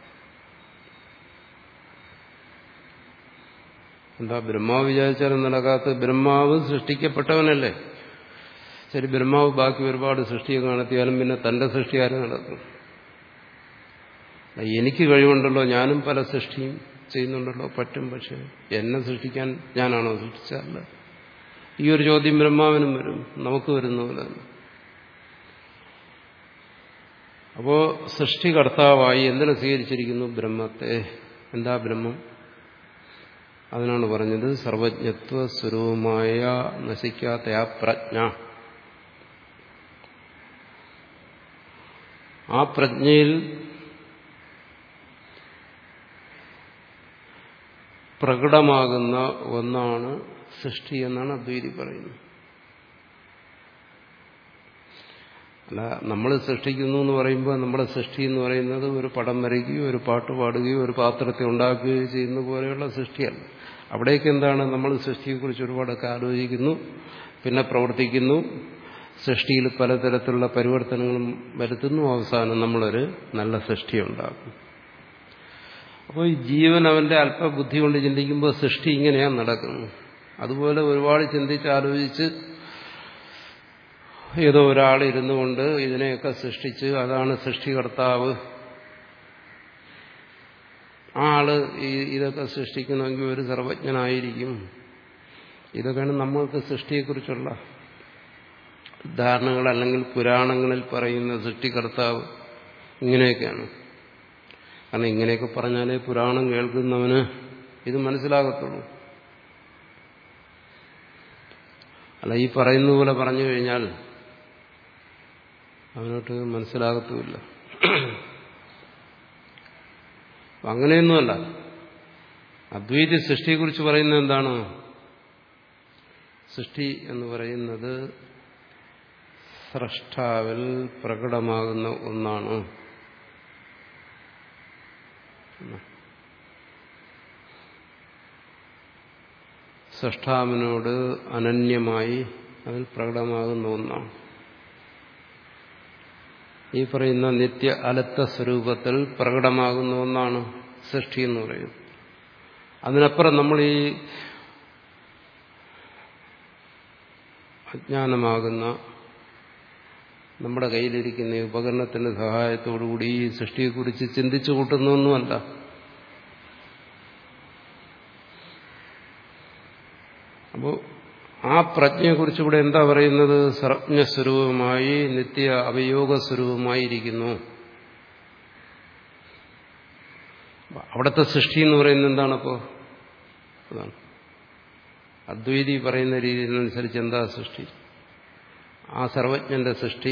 എന്താ ബ്രഹ്മാവ് വിചാരിച്ചാലും നടക്കാത്ത ബ്രഹ്മാവ് സൃഷ്ടിക്കപ്പെട്ടവനല്ലേ ശരി ബ്രഹ്മാവ് ബാക്കി ഒരുപാട് സൃഷ്ടിയൊക്കെ നടത്തിയാലും പിന്നെ തന്റെ സൃഷ്ടി ആരും നടക്കും എനിക്ക് കഴിവുണ്ടല്ലോ ഞാനും പല സൃഷ്ടിയും ചെയ്യുന്നുണ്ടല്ലോ പറ്റും പക്ഷെ എന്നെ സൃഷ്ടിക്കാൻ ഞാനാണോ സൃഷ്ടിച്ചല്ല ഈ ഒരു ചോദ്യം ബ്രഹ്മാവിനും വരും നമുക്ക് വരുന്ന പോലെ തന്നെ അപ്പോ സൃഷ്ടികർത്താവായി എന്തിനു സ്വീകരിച്ചിരിക്കുന്നു ബ്രഹ്മത്തെ എന്താ ബ്രഹ്മം അതിനാണ് പറഞ്ഞത് സർവജ്ഞത്വ സ്വരൂപമായ നശിക്കാത്ത ആ പ്രജ്ഞ ആ പ്രജ്ഞയിൽ പ്രകടമാകുന്ന ഒന്നാണ് സൃഷ്ടി എന്നാണ് അദ്വൈതി പറയുന്നത് അല്ല നമ്മൾ സൃഷ്ടിക്കുന്നു എന്ന് പറയുമ്പോൾ നമ്മുടെ സൃഷ്ടി എന്ന് പറയുന്നത് ഒരു പടം വരയ്ക്കുകയോ ഒരു പാട്ട് പാടുകയോ ഒരു പാത്രത്തെ ഉണ്ടാക്കുകയോ ചെയ്യുന്ന പോലെയുള്ള സൃഷ്ടിയല്ല അവിടേക്ക് എന്താണ് നമ്മൾ സൃഷ്ടിയെക്കുറിച്ച് ഒരുപാടൊക്കെ ആലോചിക്കുന്നു പിന്നെ പ്രവർത്തിക്കുന്നു സൃഷ്ടിയിൽ പലതരത്തിലുള്ള പരിവർത്തനങ്ങളും വരുത്തുന്നു അവസാനം നമ്മളൊരു നല്ല സൃഷ്ടി ഉണ്ടാക്കും അപ്പോൾ ഈ ജീവൻ അവന്റെ അല്പബുദ്ധി കൊണ്ട് ചിന്തിക്കുമ്പോൾ സൃഷ്ടി ഇങ്ങനെയാണ് നടക്കുന്നത് അതുപോലെ ഒരുപാട് ചിന്തിച്ച് ആലോചിച്ച് ഏതോ ഒരാൾ ഇരുന്നു കൊണ്ട് ഇതിനെയൊക്കെ സൃഷ്ടിച്ച് അതാണ് സൃഷ്ടികർത്താവ് ആ ആള് ഈ ഇതൊക്കെ സൃഷ്ടിക്കണമെങ്കിൽ ഒരു സർവജ്ഞനായിരിക്കും ഇതൊക്കെയാണ് നമ്മൾക്ക് സൃഷ്ടിയെക്കുറിച്ചുള്ള ധാരണകൾ അല്ലെങ്കിൽ പുരാണങ്ങളിൽ പറയുന്ന സൃഷ്ടികർത്താവ് ഇങ്ങനെയൊക്കെയാണ് കാരണം ഇങ്ങനെയൊക്കെ പറഞ്ഞാലേ പുരാണം കേൾക്കുന്നവന് ഇത് മനസ്സിലാകത്തുള്ളൂ അല്ല ഈ പറയുന്ന പോലെ പറഞ്ഞു കഴിഞ്ഞാൽ അവനോട്ട് മനസ്സിലാകത്തുമില്ല അങ്ങനെയൊന്നുമല്ല അദ്വൈത സൃഷ്ടിയെക്കുറിച്ച് പറയുന്നത് എന്താണ് സൃഷ്ടി എന്ന് പറയുന്നത് സ്രഷ്ടാവിൽ പ്രകടമാകുന്ന ഒന്നാണ് സൃഷ്ടാവിനോട് അനന്യമായി അതിൽ പ്രകടമാകുന്ന ഒന്നാണ് ഈ പറയുന്ന നിത്യ അലത്ത സ്വരൂപത്തിൽ പ്രകടമാകുന്ന ഒന്നാണ് സൃഷ്ടി എന്ന് പറയുന്നത് അതിനപ്പുറം നമ്മൾ ഈ അജ്ഞാനമാകുന്ന നമ്മുടെ കയ്യിലിരിക്കുന്ന ഈ ഉപകരണത്തിന്റെ സഹായത്തോടുകൂടി ഈ സൃഷ്ടിയെക്കുറിച്ച് ചിന്തിച്ചു കൂട്ടുന്നൊന്നുമല്ല അപ്പോൾ ആ പ്രജ്ഞയെക്കുറിച്ച് ഇവിടെ എന്താ പറയുന്നത് സർവജ്ഞസ്വരൂപമായി നിത്യ അവയോഗ സ്വരൂപമായിരിക്കുന്നു അവിടുത്തെ സൃഷ്ടി എന്ന് പറയുന്നത് എന്താണപ്പോ അതാണ് അദ്വൈതി പറയുന്ന രീതിയിലനുസരിച്ച് എന്താ സൃഷ്ടി ആ സർവജ്ഞന്റെ സൃഷ്ടി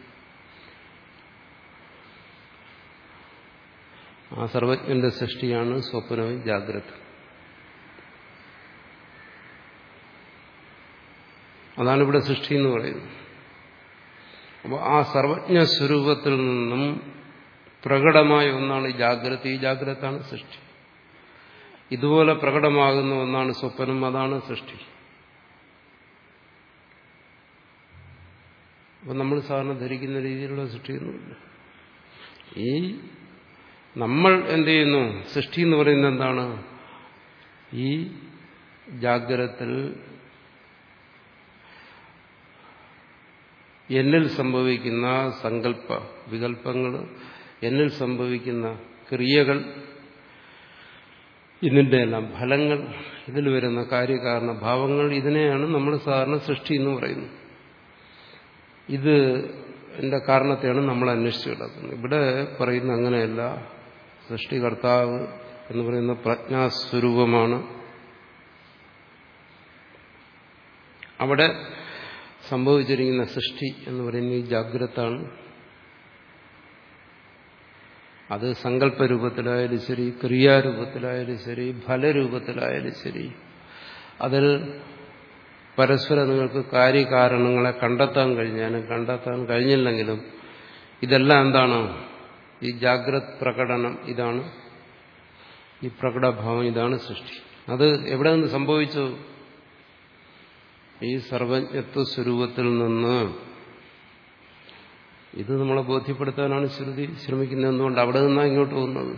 ആ സർവജ്ഞന്റെ സൃഷ്ടിയാണ് സ്വപ്നവും ജാഗ്രത അതാണ് ഇവിടെ സൃഷ്ടി എന്ന് പറയുന്നത് അപ്പോൾ ആ സർവജ്ഞ സ്വരൂപത്തിൽ നിന്നും പ്രകടമായ ഒന്നാണ് ഈ ജാഗ്രത ഈ ജാഗ്രതാണ് സൃഷ്ടി ഇതുപോലെ പ്രകടമാകുന്ന ഒന്നാണ് സ്വപ്നം അതാണ് സൃഷ്ടി അപ്പം നമ്മൾ സാധാരണ ധരിക്കുന്ന രീതിയിലുള്ള സൃഷ്ടിയൊന്നുമില്ല ഈ നമ്മൾ എന്ത് ചെയ്യുന്നു സൃഷ്ടി എന്ന് പറയുന്നത് എന്താണ് ഈ ജാഗ്രത്തിൽ എന്നിൽ സംഭവിക്കുന്ന സങ്കല്പ വികല്പങ്ങൾ എന്നിൽ സംഭവിക്കുന്ന ക്രിയകൾ ഇതിന്റെ എല്ലാം ഫലങ്ങൾ ഇതിൽ വരുന്ന കാര്യകാരണ ഭാവങ്ങൾ ഇതിനെയാണ് നമ്മൾ സാധാരണ സൃഷ്ടി എന്ന് പറയുന്നത് ഇത് എന്റെ കാരണത്തെയാണ് നമ്മൾ അന്വേഷിച്ച് കിടക്കുന്നത് ഇവിടെ പറയുന്ന അങ്ങനെയല്ല സൃഷ്ടികർത്താവ് എന്ന് പറയുന്ന പ്രജ്ഞാസ്വരൂപമാണ് അവിടെ സംഭവിച്ചിരിക്കുന്ന സൃഷ്ടി എന്ന് പറയുന്ന ഈ ജാഗ്രതാണ് അത് സങ്കല്പരൂപത്തിലായാലും ശരി ക്രിയാരൂപത്തിലായാലും ശരി ഫലരൂപത്തിലായാലും ശരി അതിൽ പരസ്പരം നിങ്ങൾക്ക് കാര്യകാരണങ്ങളെ കണ്ടെത്താൻ കഴിഞ്ഞാലും കണ്ടെത്താൻ കഴിഞ്ഞില്ലെങ്കിലും ഇതെല്ലാം എന്താണ് ഈ ജാഗ്രത് പ്രകടനം ഇതാണ് ഈ പ്രകടഭാവം ഇതാണ് സൃഷ്ടി അത് എവിടെ നിന്ന് സംഭവിച്ചു ഈ സർവജ്ഞത്വ സ്വരൂപത്തിൽ നിന്ന് ഇത് നമ്മളെ ബോധ്യപ്പെടുത്താനാണ് ശ്രുതി ശ്രമിക്കുന്നത് എന്തുകൊണ്ട് അവിടെ നിന്നാണ് ഇങ്ങോട്ട് പോകുന്നത്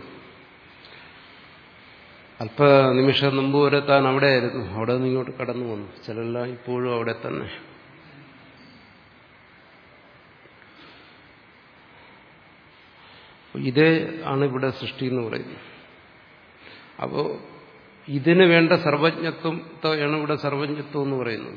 അല്പ നിമിഷം മുമ്പ് വരെ താൻ അവിടെയായിരുന്നു അവിടെ നിന്ന് ഇങ്ങോട്ട് കടന്നു വന്നു ചിലെല്ലാം ഇപ്പോഴും അവിടെ തന്നെ ഇതേ ആണ് ഇവിടെ സൃഷ്ടി എന്ന് പറയുന്നത് അപ്പോൾ ഇതിന് വേണ്ട സർവജ്ഞത്വമാണ് ഇവിടെ സർവജ്ഞത്വം എന്ന് പറയുന്നത്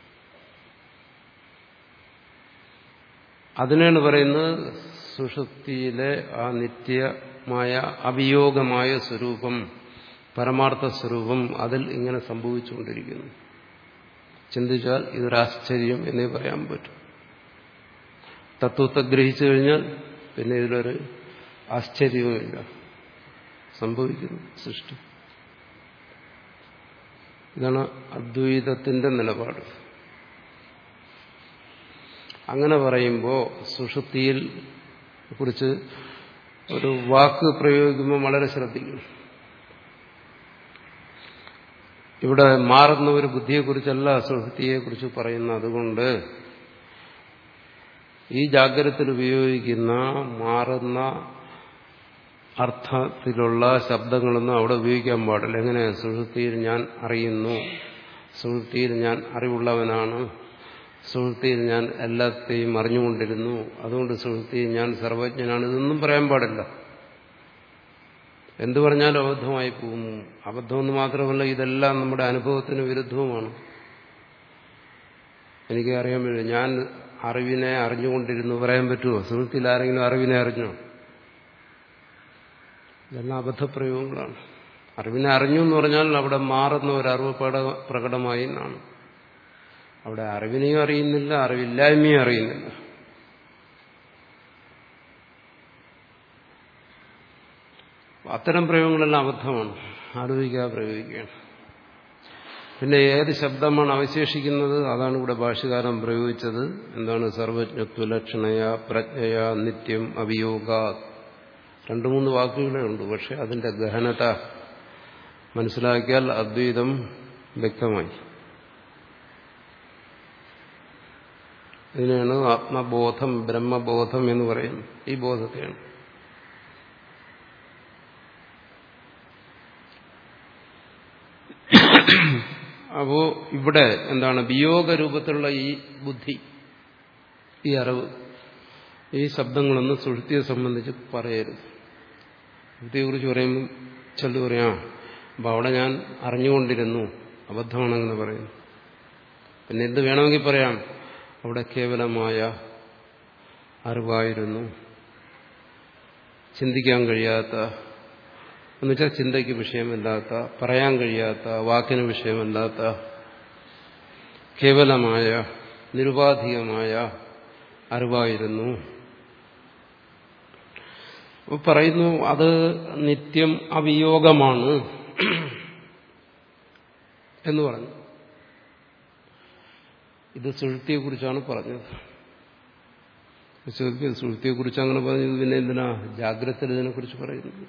അതിനാണ് പറയുന്നത് സുഷുപ്തിയിലെ ആ നിത്യമായ അവിയോഗമായ സ്വരൂപം പരമാർത്ഥ സ്വരൂപം അതിൽ ഇങ്ങനെ സംഭവിച്ചുകൊണ്ടിരിക്കുന്നു ചിന്തിച്ചാൽ ഇതൊരാശ്ചര്യം എന്നേ പറയാൻ പറ്റും തത്വത്തെ ഗ്രഹിച്ചു കഴിഞ്ഞാൽ പിന്നെ ഇതിലൊരു ആശ്ചര്യവുമില്ല സംഭവിക്കുന്നു സൃഷ്ടി ഇതാണ് അദ്വൈതത്തിന്റെ നിലപാട് അങ്ങനെ പറയുമ്പോൾ സുഷുപ്തിയിൽ കുറിച്ച് ഒരു വാക്ക് പ്രയോഗിക്കുമ്പോൾ വളരെ ശ്രദ്ധിക്കും ഇവിടെ മാറുന്ന ഒരു ബുദ്ധിയെക്കുറിച്ചല്ല സുഷുപ്തിയെക്കുറിച്ച് പറയുന്നത് അതുകൊണ്ട് ഈ ജാഗ്രതത്തിൽ ഉപയോഗിക്കുന്ന മാറുന്ന അർത്ഥത്തിലുള്ള ശബ്ദങ്ങളൊന്നും അവിടെ ഉപയോഗിക്കാൻ പാടില്ല എങ്ങനെ സുഹൃത്തിയിൽ ഞാൻ അറിയുന്നു സുഹൃത്തിയിൽ ഞാൻ അറിവുള്ളവനാണ് സുഹൃത്തിയിൽ ഞാൻ എല്ലാത്തെയും അറിഞ്ഞുകൊണ്ടിരുന്നു അതുകൊണ്ട് സുഹൃത്തിയിൽ ഞാൻ സർവജ്ഞനാണ് ഇതൊന്നും പറയാൻ പാടില്ല എന്തു പറഞ്ഞാലും അബദ്ധമായി പോകുന്നു അബദ്ധമെന്ന് മാത്രമല്ല ഇതെല്ലാം നമ്മുടെ അനുഭവത്തിന് വിരുദ്ധവുമാണ് എനിക്ക് അറിയാൻ പറ്റില്ല ഞാൻ അറിവിനെ അറിഞ്ഞുകൊണ്ടിരുന്നു പറയാൻ പറ്റുമോ സുഹൃത്തിൽ ആരെങ്കിലും അറിവിനെ അറിഞ്ഞോ ഇതെല്ലാം അബദ്ധപ്രയോഗങ്ങളാണ് അറിവിനെ അറിഞ്ഞു എന്ന് പറഞ്ഞാൽ അവിടെ മാറുന്ന ഒരു അറിവ് പ്രകടമായി എന്നാണ് അവിടെ അറിവിനെയും അറിയുന്നില്ല അറിവില്ലായ്മയും അറിയുന്നില്ല അത്തരം പ്രയോഗങ്ങളെല്ലാം അബദ്ധമാണ് ആലോചിക്കാതെ പ്രയോഗിക്കുകയാണ് പിന്നെ ഏത് ശബ്ദമാണ് അവശേഷിക്കുന്നത് അതാണ് ഇവിടെ ഭാഷകാരൻ പ്രയോഗിച്ചത് എന്താണ് സർവജ്ഞത്വ ലക്ഷണയ പ്രജ്ഞയ നിത്യം അവിയോഗ രണ്ടു മൂന്ന് വാക്കുകളേ ഉണ്ട് പക്ഷെ അതിന്റെ ഗഹനത മനസ്സിലാക്കിയാൽ അദ്വൈതം വ്യക്തമായി ഇതിനാണ് ആത്മബോധം ബ്രഹ്മബോധം എന്ന് പറയുന്നത് ഈ ബോധത്തെയാണ് അപ്പോ ഇവിടെ എന്താണ് വിയോഗ രൂപത്തിലുള്ള ഈ ബുദ്ധി ഈ അറിവ് ഈ ശബ്ദങ്ങളൊന്നും സുഷുതിയെ സംബന്ധിച്ച് പറയരുത് സുഷുതിയെക്കുറിച്ച് പറയുമ്പോൾ ചെല്ലു പറയാം അപ്പം അവിടെ ഞാൻ അറിഞ്ഞുകൊണ്ടിരുന്നു അബദ്ധമാണെന്ന് പറയുന്നു പിന്നെ എന്ത് വേണമെങ്കിൽ പറയാം അവിടെ കേവലമായ അറിവായിരുന്നു ചിന്തിക്കാൻ കഴിയാത്ത എന്നുവെച്ചാൽ ചിന്തയ്ക്ക് വിഷയമല്ലാത്ത പറയാൻ കഴിയാത്ത വാക്കിന് വിഷയമല്ലാത്ത കേവലമായ നിരുപാധികമായ അറിവായിരുന്നു പറയുന്നു അത് നിത്യം അവിയോഗമാണ് എന്ന് പറഞ്ഞു ഇത് സുഴുത്തിയെക്കുറിച്ചാണ് പറഞ്ഞത് സുഴുത്തിയെക്കുറിച്ച് അങ്ങനെ പറഞ്ഞത് പിന്നെ എന്തിനാ ജാഗ്രത ഇതിനെക്കുറിച്ച് പറയുന്നത്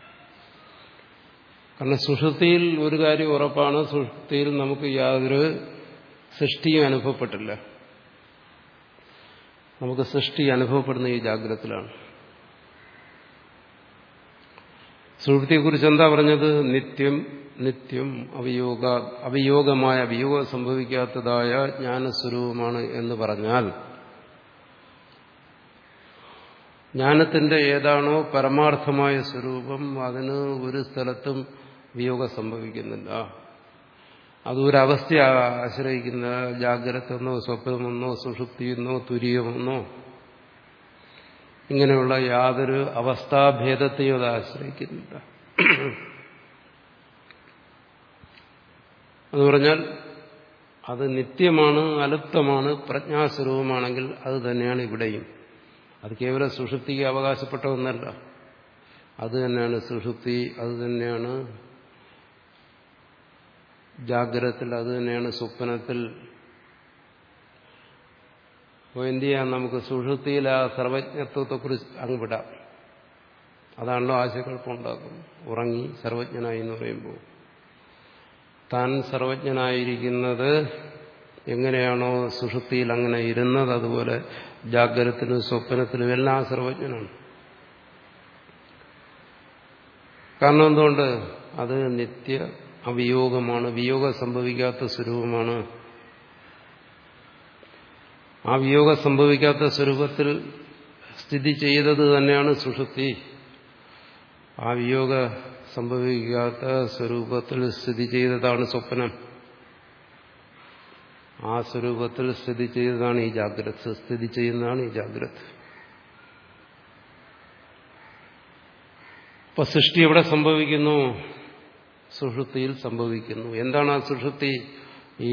കാരണം സുഷുതിയിൽ ഒരു കാര്യം ഉറപ്പാണ് സുഷുതിയിൽ നമുക്ക് യാതൊരു സൃഷ്ടിയും അനുഭവപ്പെട്ടില്ല നമുക്ക് സൃഷ്ടി അനുഭവപ്പെടുന്ന ഈ ജാഗ്രതത്തിലാണ് സുഹൃത്തിയെക്കുറിച്ച് എന്താ പറഞ്ഞത് നിത്യം നിത്യം അവിയോഗ അവിയോഗമായ വിയോഗം സംഭവിക്കാത്തതായ ജ്ഞാനസ്വരൂപമാണ് എന്ന് പറഞ്ഞാൽ ജ്ഞാനത്തിന്റെ ഏതാണോ പരമാർത്ഥമായ സ്വരൂപം അതിന് ഒരു സ്ഥലത്തും വിയോഗം സംഭവിക്കുന്നില്ല അത് ഒരവസ്ഥയെ ആശ്രയിക്കുന്ന ജാഗ്രതെന്നോ സ്വപ്നമെന്നോ സുഷുപ്തിയെന്നോ തുര്യമെന്നോ ഇങ്ങനെയുള്ള യാതൊരു അവസ്ഥാഭേദത്തെയും അത് ആശ്രയിക്കുന്നില്ല എന്ന് പറഞ്ഞാൽ അത് നിത്യമാണ് അലുപ്തമാണ് പ്രജ്ഞാസ്വരൂപമാണെങ്കിൽ അത് തന്നെയാണ് ഇവിടെയും അത് കേവലം സുഷുപ്തിക്ക് അവകാശപ്പെട്ട ഒന്നല്ല അത് തന്നെയാണ് സുഷുപ്തി അത് തന്നെയാണ് ജാഗ്രതത്തിൽ അത് തന്നെയാണ് സ്വപ്നത്തിൽ അപ്പോൾ എന്ത് ചെയ്യാം നമുക്ക് സുഷുപ്തിയിൽ ആ സർവജ്ഞത്വത്തെക്കുറിച്ച് അങ്ങ് വിടാം അതാണല്ലോ ആശയക്കുഴപ്പമുണ്ടാക്കുന്നത് ഉറങ്ങി സർവജ്ഞനായി എന്ന് പറയുമ്പോൾ താൻ സർവജ്ഞനായിരിക്കുന്നത് എങ്ങനെയാണോ സുഷുപ്തിയിൽ അങ്ങനെ ഇരുന്നത് അതുപോലെ ജാഗ്രതത്തിലും സ്വപ്നത്തിലും എല്ലാം സർവജ്ഞനാണ് കാരണം എന്തുകൊണ്ട് അത് നിത്യ അവിയോഗമാണ് വിയോഗം സംഭവിക്കാത്ത സ്വരൂപമാണ് ആ വിയോഗം സംഭവിക്കാത്ത സ്വരൂപത്തിൽ സ്ഥിതി ചെയ്തത് തന്നെയാണ് സുഷുപ്തി ആ വിയോഗ സംഭവിക്കാത്ത സ്വരൂപത്തിൽ സ്ഥിതി ചെയ്തതാണ് സ്വപ്നം ആ സ്വരൂപത്തിൽ സ്ഥിതി ചെയ്തതാണ് ഈ ജാഗ്രത സ്ഥിതി ചെയ്യുന്നതാണ് ഈ ജാഗ്രത ഇപ്പൊ സൃഷ്ടി എവിടെ സംഭവിക്കുന്നു സുഷുപ്തിയിൽ സംഭവിക്കുന്നു എന്താണ് ആ സുഷുപ്തി ഈ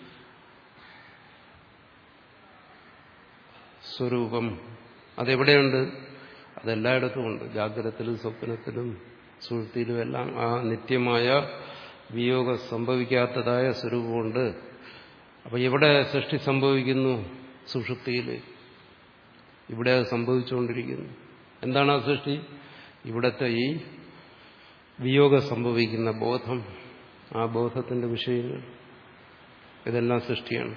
സ്വരൂപം അതെവിടെയുണ്ട് അതെല്ലായിടത്തും ഉണ്ട് ജാഗ്രതത്തിലും സ്വപ്നത്തിലും സുഹൃത്തിയിലും എല്ലാം ആ നിത്യമായ വിയോഗം സംഭവിക്കാത്തതായ സ്വരൂപമുണ്ട് അപ്പൊ എവിടെ സൃഷ്ടി സംഭവിക്കുന്നു സുഷുപ്തിയിൽ ഇവിടെ അത് സംഭവിച്ചുകൊണ്ടിരിക്കുന്നു എന്താണ് ആ സൃഷ്ടി ഇവിടുത്തെ ഈ വിയോഗം സംഭവിക്കുന്ന ബോധം ആ ബോധത്തിന്റെ വിഷയങ്ങൾ ഇതെല്ലാം സൃഷ്ടിയാണ്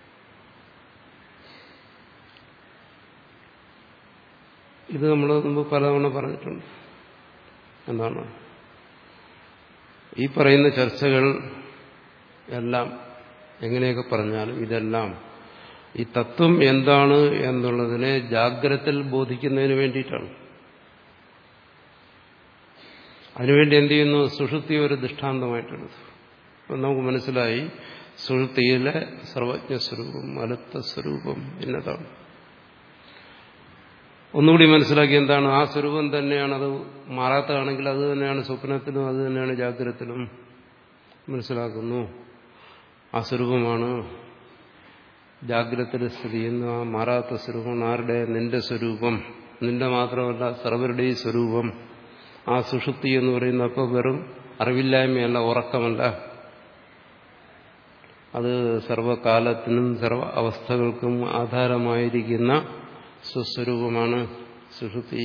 ഇത് നമ്മൾ മുമ്പ് പലതവണ പറഞ്ഞിട്ടുണ്ട് എന്താണ് ഈ പറയുന്ന ചർച്ചകൾ എല്ലാം എങ്ങനെയൊക്കെ പറഞ്ഞാലും ഇതെല്ലാം ഈ തത്വം എന്താണ് എന്നുള്ളതിനെ ജാഗ്രതത്തിൽ ബോധിക്കുന്നതിന് വേണ്ടിയിട്ടാണ് അതിനുവേണ്ടി എന്ത് ചെയ്യുന്നു സുഷുപ്തി ഒരു ദൃഷ്ടാന്തമായിട്ടെടുത്തു അപ്പം നമുക്ക് മനസ്സിലായി സുഷുപ്തിയിലെ സർവജ്ഞ സ്വരൂപം അലുത്ത സ്വരൂപം എന്നതാണ് ഒന്നുകൂടി മനസ്സിലാക്കി എന്താണ് ആ സ്വരൂപം തന്നെയാണ് അത് മാറാത്തതാണെങ്കിൽ അത് തന്നെയാണ് സ്വപ്നത്തിലും അത് തന്നെയാണ് ജാഗ്രതത്തിലും മനസ്സിലാക്കുന്നു ആ സ്വരൂപമാണ് ജാഗ്രതത്തിൽ സ്ഥിതി ചെയ്യുന്ന ആ മാറാത്ത സ്വരൂപം ആരുടെ നിന്റെ സ്വരൂപം നിന്റെ മാത്രമല്ല സർവരുടെയും സ്വരൂപം ആ സുഷുപ്തി എന്ന് പറയുന്ന അപ്പോൾ വെറും അറിവില്ലായ്മയല്ല ഉറക്കമല്ല അത് സർവകാലത്തിനും സർവ അവസ്ഥകൾക്കും ആധാരമായിരിക്കുന്ന സ്വസ്വരൂപമാണ് സുഷുപ്തി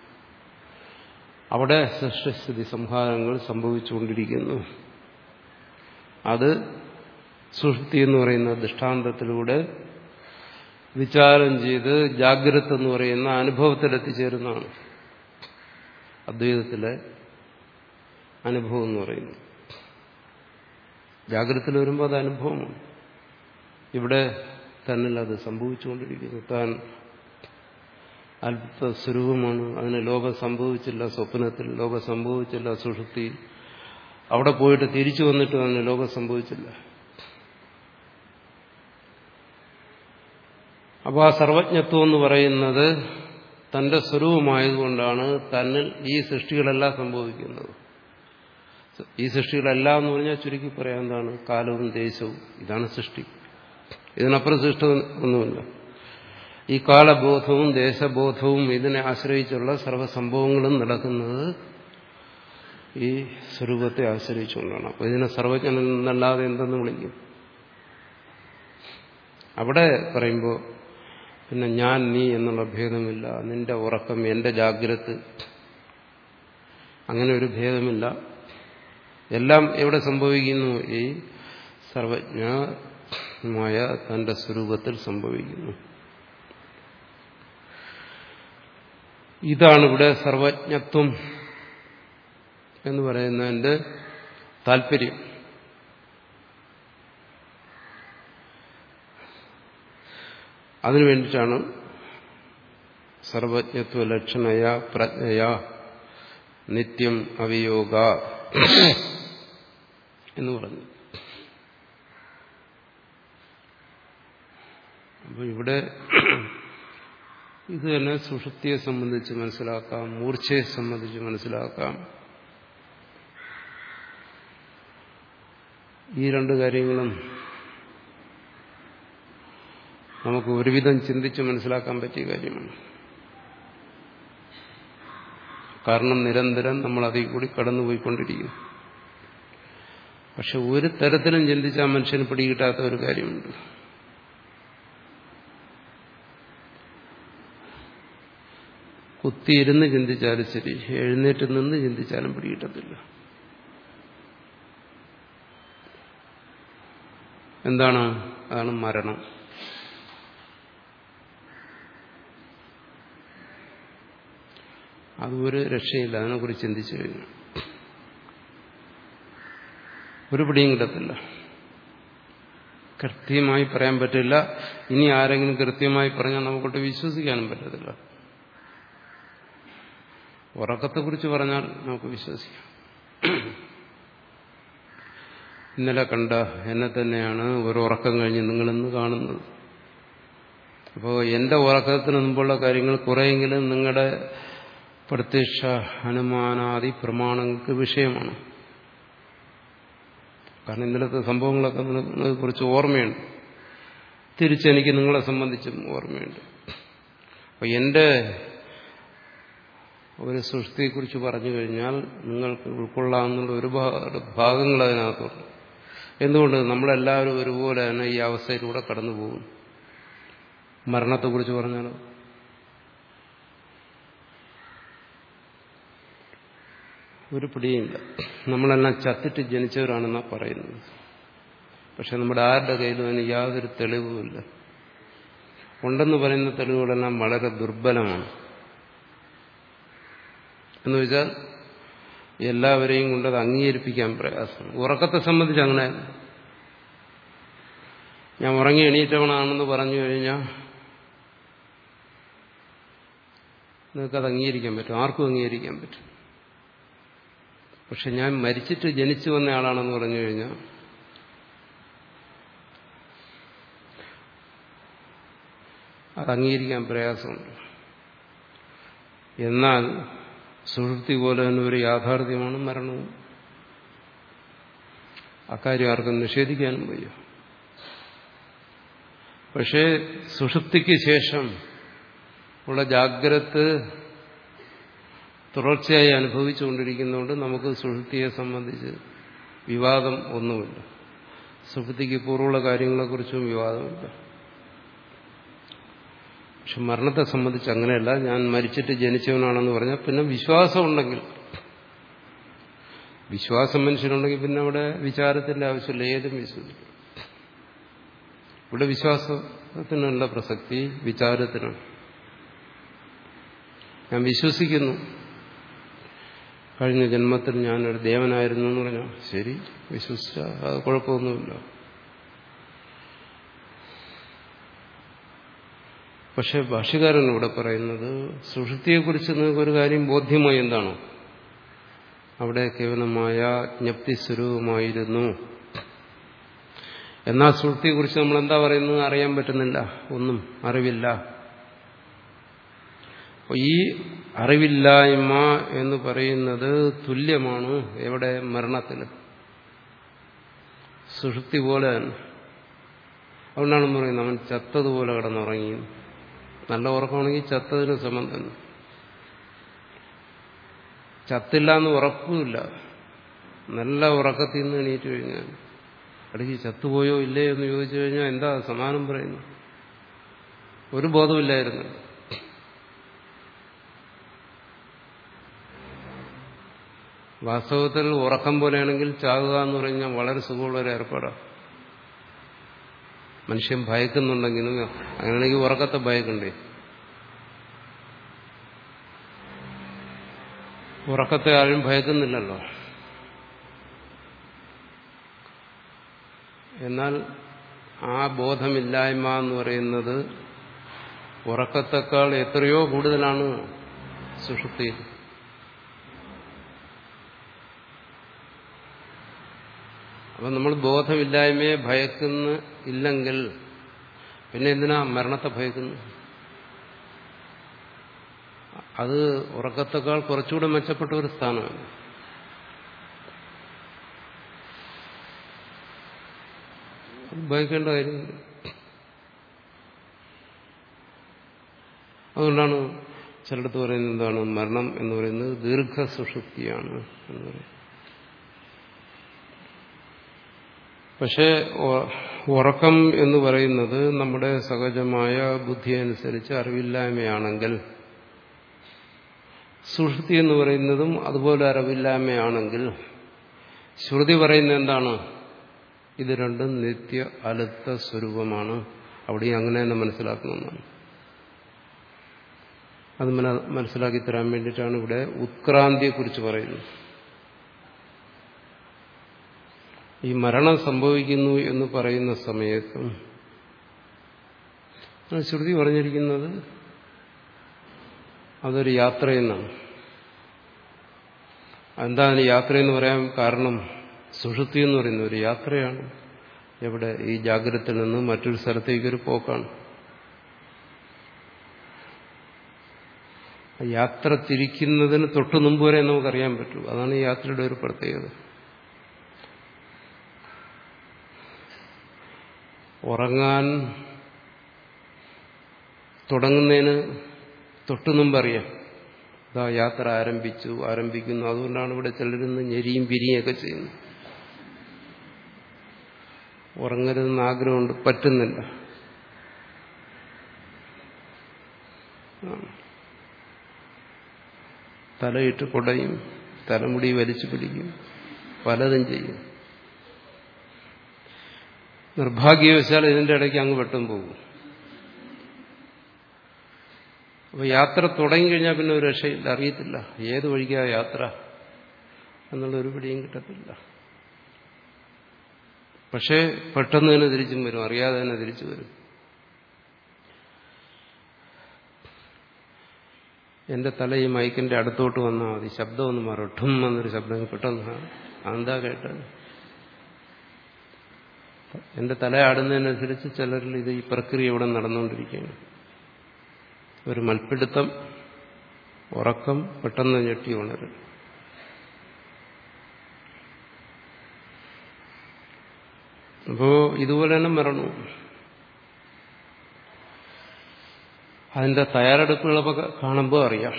അവിടെ സൃഷ്ടിസ്ഥിതി സംഹാരങ്ങൾ സംഭവിച്ചുകൊണ്ടിരിക്കുന്നു അത് സുഷുപ്തി എന്ന് പറയുന്ന ദൃഷ്ടാന്തത്തിലൂടെ വിചാരം ചെയ്ത് ജാഗ്രത എന്ന് പറയുന്ന അനുഭവത്തിലെത്തിച്ചേരുന്നതാണ് അദ്വൈതത്തിലെ അനുഭവം എന്ന് പറയുന്നത് ജാഗ്രതത്തിൽ വരുമ്പോൾ അത് അനുഭവമാണ് ഇവിടെ തന്നിൽ അത് സംഭവിച്ചുകൊണ്ടിരിക്കുന്നു താൻ അത്ഭുത സ്വരൂപമാണ് അതിന് ലോകം സംഭവിച്ചില്ല സ്വപ്നത്തിൽ ലോകം സംഭവിച്ചില്ല സുഷുപ്തിയിൽ അവിടെ പോയിട്ട് തിരിച്ചു വന്നിട്ട് അതിന് ലോകം സംഭവിച്ചില്ല അപ്പോൾ ആ സർവജ്ഞത്വം എന്ന് പറയുന്നത് തന്റെ സ്വരൂപമായതുകൊണ്ടാണ് തന്നിൽ ഈ സൃഷ്ടികളെല്ലാം സംഭവിക്കുന്നത് ഈ സൃഷ്ടികളെല്ലാം എന്ന് പറഞ്ഞാൽ ചുരുക്കി പറയാൻ എന്താണ് കാലവും ദേശവും ഇതാണ് സൃഷ്ടി ഇതിനപ്പുറം സൃഷ്ടി ഒന്നുമില്ല ഈ കാലബോധവും ദേശബോധവും ഇതിനെ ആശ്രയിച്ചുള്ള സർവ്വസംഭവങ്ങളും നടക്കുന്നത് ഈ സ്വരൂപത്തെ ആശ്രയിച്ചുകൊണ്ടാണ് അപ്പോൾ ഇതിനെ സർവജ്ഞൻ എന്നല്ലാതെ എന്തെന്ന് വിളിക്കും അവിടെ പറയുമ്പോൾ പിന്നെ ഞാൻ നീ എന്നുള്ള ഭേദമില്ല നിന്റെ ഉറക്കം എന്റെ ജാഗ്രത അങ്ങനെ ഒരു ഭേദമില്ല എല്ലാം എവിടെ സംഭവിക്കുന്നു ഈ സർവജ്ഞമായ തന്റെ സ്വരൂപത്തിൽ സംഭവിക്കുന്നു ഇതാണ് ഇവിടെ സർവജ്ഞത്വം എന്ന് പറയുന്നതിന്റെ താല്പര്യം അതിനു വേണ്ടിയിട്ടാണ് സർവജ്ഞത്വ ലക്ഷണയ പ്രജ്ഞയ നിത്യം അവിയോഗ എന്ന് പറഞ്ഞു അപ്പോൾ ഇവിടെ ഇത് തന്നെ സുഷുപ്തിയെ സംബന്ധിച്ച് മനസ്സിലാക്കാം മൂർച്ഛയെ സംബന്ധിച്ച് മനസ്സിലാക്കാം ഈ രണ്ട് കാര്യങ്ങളും നമുക്ക് ഒരുവിധം ചിന്തിച്ച് മനസ്സിലാക്കാൻ പറ്റിയ കാര്യമാണ് കാരണം നിരന്തരം നമ്മൾ അതിൽ കൂടി കടന്നുപോയിക്കൊണ്ടിരിക്കുന്നു പക്ഷെ ഒരു തരത്തിലും ചിന്തിച്ചാൽ മനുഷ്യന് പിടികിട്ടാത്ത ഒരു കാര്യമുണ്ട് കുത്തിയിരുന്ന് ചിന്തിച്ചാലും ശരി എഴുന്നേറ്റ് നിന്ന് ചിന്തിച്ചാലും പിടികിട്ടത്തില്ല എന്താണ് അതാണ് മരണം അത് ഒരു രക്ഷയില്ല അതിനെക്കുറിച്ച് ചിന്തിച്ചു കഴിഞ്ഞു ഒരു പിടിയും കിട്ടത്തില്ല കൃത്യമായി പറയാൻ പറ്റില്ല ഇനി ആരെങ്കിലും കൃത്യമായി പറഞ്ഞാൽ നമുക്കൊട്ട് വിശ്വസിക്കാനും പറ്റത്തില്ല ഉറക്കത്തെക്കുറിച്ച് പറഞ്ഞാൽ നമുക്ക് വിശ്വസിക്കാം ഇന്നലെ കണ്ട എന്നെ തന്നെയാണ് ഒരു ഉറക്കം കഴിഞ്ഞ് നിങ്ങളിന്ന് കാണുന്നത് അപ്പോൾ എന്റെ ഉറക്കത്തിന് മുമ്പുള്ള കാര്യങ്ങൾ കുറെയെങ്കിലും നിങ്ങളുടെ പ്രത്യക്ഷ അനുമാനാദി പ്രമാണങ്ങൾക്ക് വിഷയമാണ് കാരണം ഇന്നലത്തെ സംഭവങ്ങളൊക്കെ നിങ്ങളെ കുറിച്ച് ഓർമ്മയുണ്ട് തിരിച്ചെനിക്ക് നിങ്ങളെ സംബന്ധിച്ചും ഓർമ്മയുണ്ട് അപ്പൊ എന്റെ ഒരു സൃഷ്ടിയെക്കുറിച്ച് പറഞ്ഞു കഴിഞ്ഞാൽ നിങ്ങൾക്ക് ഉൾക്കൊള്ളാവുന്ന ഒരുപാട് ഭാഗങ്ങൾ അതിനകത്തുണ്ട് എന്തുകൊണ്ട് നമ്മളെല്ലാവരും ഒരുപോലെ തന്നെ ഈ അവസ്ഥയിലൂടെ കടന്നു പോകും മരണത്തെക്കുറിച്ച് പറഞ്ഞാലോ ഒരു പിടിയില്ല നമ്മളെല്ലാം ചത്തിട്ട് ജനിച്ചവരാണെന്നാണ് പറയുന്നത് പക്ഷെ നമ്മുടെ ആരുടെ കയ്യിലും അതിന് യാതൊരു തെളിവുമില്ല ഉണ്ടെന്ന് പറയുന്ന തെളിവുകളെല്ലാം വളരെ ദുർബലമാണ് എന്ന് വെച്ചാൽ എല്ലാവരെയും കൊണ്ട് അത് അംഗീകരിപ്പിക്കാൻ പ്രയാസമാണ് ഉറക്കത്തെ സംബന്ധിച്ച് അങ്ങനെ ഞാൻ ഉറങ്ങി എണീറ്റവണാണെന്ന് പറഞ്ഞു കഴിഞ്ഞാൽ നിങ്ങൾക്കത് അംഗീകരിക്കാൻ പറ്റും ആർക്കും അംഗീകരിക്കാൻ പറ്റും പക്ഷെ ഞാൻ മരിച്ചിട്ട് ജനിച്ചു വന്ന ആളാണെന്ന് പറഞ്ഞു കഴിഞ്ഞാൽ അത് അംഗീകരിക്കാൻ പ്രയാസമുണ്ട് എന്നാൽ സുഹൃത്തി പോലെ തന്നെ ഒരു യാഥാർത്ഥ്യമാണ് മരണവും അക്കാര്യം ആർക്കും നിഷേധിക്കാനും വയ്യ പക്ഷേ സുഷുപ്തിക്ക് ശേഷം ഉള്ള ജാഗ്രത് തുടർച്ചയായി അനുഭവിച്ചുകൊണ്ടിരിക്കുന്നതുകൊണ്ട് നമുക്ക് സുഷുപ്തിയെ സംബന്ധിച്ച് വിവാദം ഒന്നുമില്ല സുഷുപ്തിക്ക് പൂർവ്വമുള്ള കാര്യങ്ങളെക്കുറിച്ചും വിവാദമില്ല പക്ഷെ മരണത്തെ സംബന്ധിച്ച് അങ്ങനെയല്ല ഞാൻ മരിച്ചിട്ട് ജനിച്ചവനാണെന്ന് പറഞ്ഞാൽ പിന്നെ വിശ്വാസമുണ്ടെങ്കിൽ വിശ്വാസം മനുഷ്യനുണ്ടെങ്കിൽ പിന്നെ അവിടെ വിചാരത്തിന്റെ ആവശ്യമില്ല ഏതും വിശ്വസിക്കും ഇവിടെ വിശ്വാസത്തിനുള്ള പ്രസക്തി വിചാരത്തിനാണ് ഞാൻ വിശ്വസിക്കുന്നു കഴിഞ്ഞ ജന്മത്തിൽ ഞാനൊരു ദേവനായിരുന്നു എന്ന് പറഞ്ഞാൽ ശരി വിശ്വസിച്ച അത് കുഴപ്പമൊന്നുമില്ല പക്ഷെ ഭാഷ്യകാരൻ ഇവിടെ പറയുന്നത് സുഷുപ്തിയെക്കുറിച്ച് നിങ്ങൾക്ക് ഒരു കാര്യം ബോധ്യമായി എന്താണ് അവിടെ കേവലമായ ജ്ഞപ്തി സ്വരൂപമായിരുന്നു എന്നാൽ സുഷുപ്തിയെക്കുറിച്ച് നമ്മൾ എന്താ പറയുന്നത് അറിയാൻ പറ്റുന്നില്ല ഒന്നും അറിവില്ല ഈ അറിവില്ലായ്മ എന്ന് പറയുന്നത് തുല്യമാണ് എവിടെ മരണത്തിൽ സുഷുപ്തി പോലെ തന്നെ അതുകൊണ്ടാണ് പറയുന്നത് അവൻ ചത്തതുപോലെ കിടന്നുറങ്ങി നല്ല ഉറക്കമാണെങ്കിൽ ചത്തതിന് സമം തന്നെ ചത്തില്ല എന്ന് ഉറപ്പുമില്ല നല്ല ഉറക്കത്തിൽ നിന്ന് എണീറ്റ് കഴിഞ്ഞാൽ ഇടയ്ക്ക് ചത്തുപോയോ ഇല്ലേ എന്ന് ചോദിച്ചു കഴിഞ്ഞാൽ എന്താ സമാനം പറയുന്നു ഒരു ബോധമില്ലായിരുന്നു വാസ്തവത്തിൽ ഉറക്കം പോലെയാണെങ്കിൽ ചാകുക എന്ന് പറഞ്ഞാൽ വളരെ സുഖമുള്ള ഒരു ഏർപ്പാടാണ് മനുഷ്യൻ ഭയക്കുന്നുണ്ടെങ്കിലും അങ്ങനെയാണെങ്കിൽ ഉറക്കത്തെ ഭയക്കണ്ടേ ഉറക്കത്തെ ആരും ഭയക്കുന്നില്ലല്ലോ എന്നാൽ ആ ബോധമില്ലായ്മ എന്ന് പറയുന്നത് ഉറക്കത്തെക്കാൾ എത്രയോ കൂടുതലാണ് സുഷുപ്തിയിൽ അപ്പം നമ്മൾ ബോധമില്ലായ്മയെ ഭയക്കുന്ന ഇല്ലെങ്കിൽ പിന്നെ എന്തിനാ മരണത്തെ ഭയക്കുന്നു അത് ഉറക്കത്തെക്കാൾ കുറച്ചുകൂടെ മെച്ചപ്പെട്ട ഒരു സ്ഥാനമാണ് ഭയക്കേണ്ട കാര്യമില്ല അതുകൊണ്ടാണ് ചിലടത്ത് പറയുന്നത് എന്താണ് മരണം എന്ന് പറയുന്നത് ദീർഘസുഷുപ്തിയാണ് എന്ന് പറയും പക്ഷേ ഉറക്കം എന്ന് പറയുന്നത് നമ്മുടെ സഹജമായ ബുദ്ധി അനുസരിച്ച് അറിവില്ലായ്മയാണെങ്കിൽ സുഷുപ്തി എന്ന് പറയുന്നതും അതുപോലെ അറിവില്ലായ്മയാണെങ്കിൽ ശ്രുതി പറയുന്നത് എന്താണ് ഇത് രണ്ടും നിത്യ അലുത്ത സ്വരൂപമാണ് അവിടെയും അങ്ങനെ തന്നെ മനസ്സിലാക്കണമെന്നാണ് അത് മനസ്സിലാക്കി തരാൻ വേണ്ടിയിട്ടാണ് ഇവിടെ ഉത്ക്രാന്തിയെക്കുറിച്ച് പറയുന്നത് ഈ മരണം സംഭവിക്കുന്നു എന്ന് പറയുന്ന സമയത്തും ശ്രുതി പറഞ്ഞിരിക്കുന്നത് അതൊരു യാത്രയെന്നാണ് എന്താ അതിന് യാത്രയെന്ന് പറയാൻ കാരണം സുഷുപ്തി എന്ന് പറയുന്ന ഒരു യാത്രയാണ് എവിടെ ഈ ജാഗ്രതയിൽ നിന്ന് മറ്റൊരു സ്ഥലത്തേക്ക് ഒരു പോക്കാണ് യാത്ര തിരിക്കുന്നതിന് തൊട്ടു മുമ്പ് വരെ നമുക്കറിയാൻ പറ്റൂ അതാണ് ഈ യാത്രയുടെ ഒരു പ്രത്യേകത ഉറങ്ങാൻ തുടങ്ങുന്നതിന് തൊട്ടു മുമ്പ് അറിയാം ഇതാ യാത്ര ആരംഭിച്ചു ആരംഭിക്കുന്നു അതുകൊണ്ടാണ് ഇവിടെ ചിലരിന്ന് ഞെരിയും പിരിയൊക്കെ ചെയ്യുന്നത് ഉറങ്ങരുതെന്ന് ആഗ്രഹമുണ്ട് പറ്റുന്നില്ല തലയിട്ട് കുടയും തലമുടി വലിച്ചു പിടിക്കും പലതും ചെയ്യും നിർഭാഗ്യവശാൽ ഇതിന്റെ ഇടയ്ക്ക് അങ്ങ് വെട്ടും പോകും അപ്പൊ യാത്ര തുടങ്ങിക്കഴിഞ്ഞാൽ പിന്നെ ഒരു രക്ഷയില്ല അറിയത്തില്ല ഏത് വഴിക്കാ യാത്ര എന്നുള്ള ഒരു പിടിയും കിട്ടത്തില്ല പക്ഷേ പെട്ടെന്ന് തന്നെ തിരിച്ചും വരും അറിയാതെ തന്നെ തിരിച്ചു വരും എന്റെ തല ഈ മൈക്കിന്റെ അടുത്തോട്ട് വന്നാൽ മതി ശബ്ദം ഒന്ന് മാറും ഠും എന്നൊരു ശബ്ദം പെട്ടെന്ന് എന്താ കേട്ടത് എന്റെ തല ആടുന്നതിനനുസരിച്ച് ചിലരിൽ ഇത് ഈ പ്രക്രിയ ഇവിടെ നടന്നുകൊണ്ടിരിക്കുകയാണ് ഒരു മൽപ്പിടുത്തം ഉറക്കം പെട്ടെന്ന് ഞെട്ടി ഉണരും അപ്പോ ഇതുപോലെ തന്നെ മരണവും അതിന്റെ തയ്യാറെടുപ്പുകളൊക്കെ കാണുമ്പോൾ അറിയാം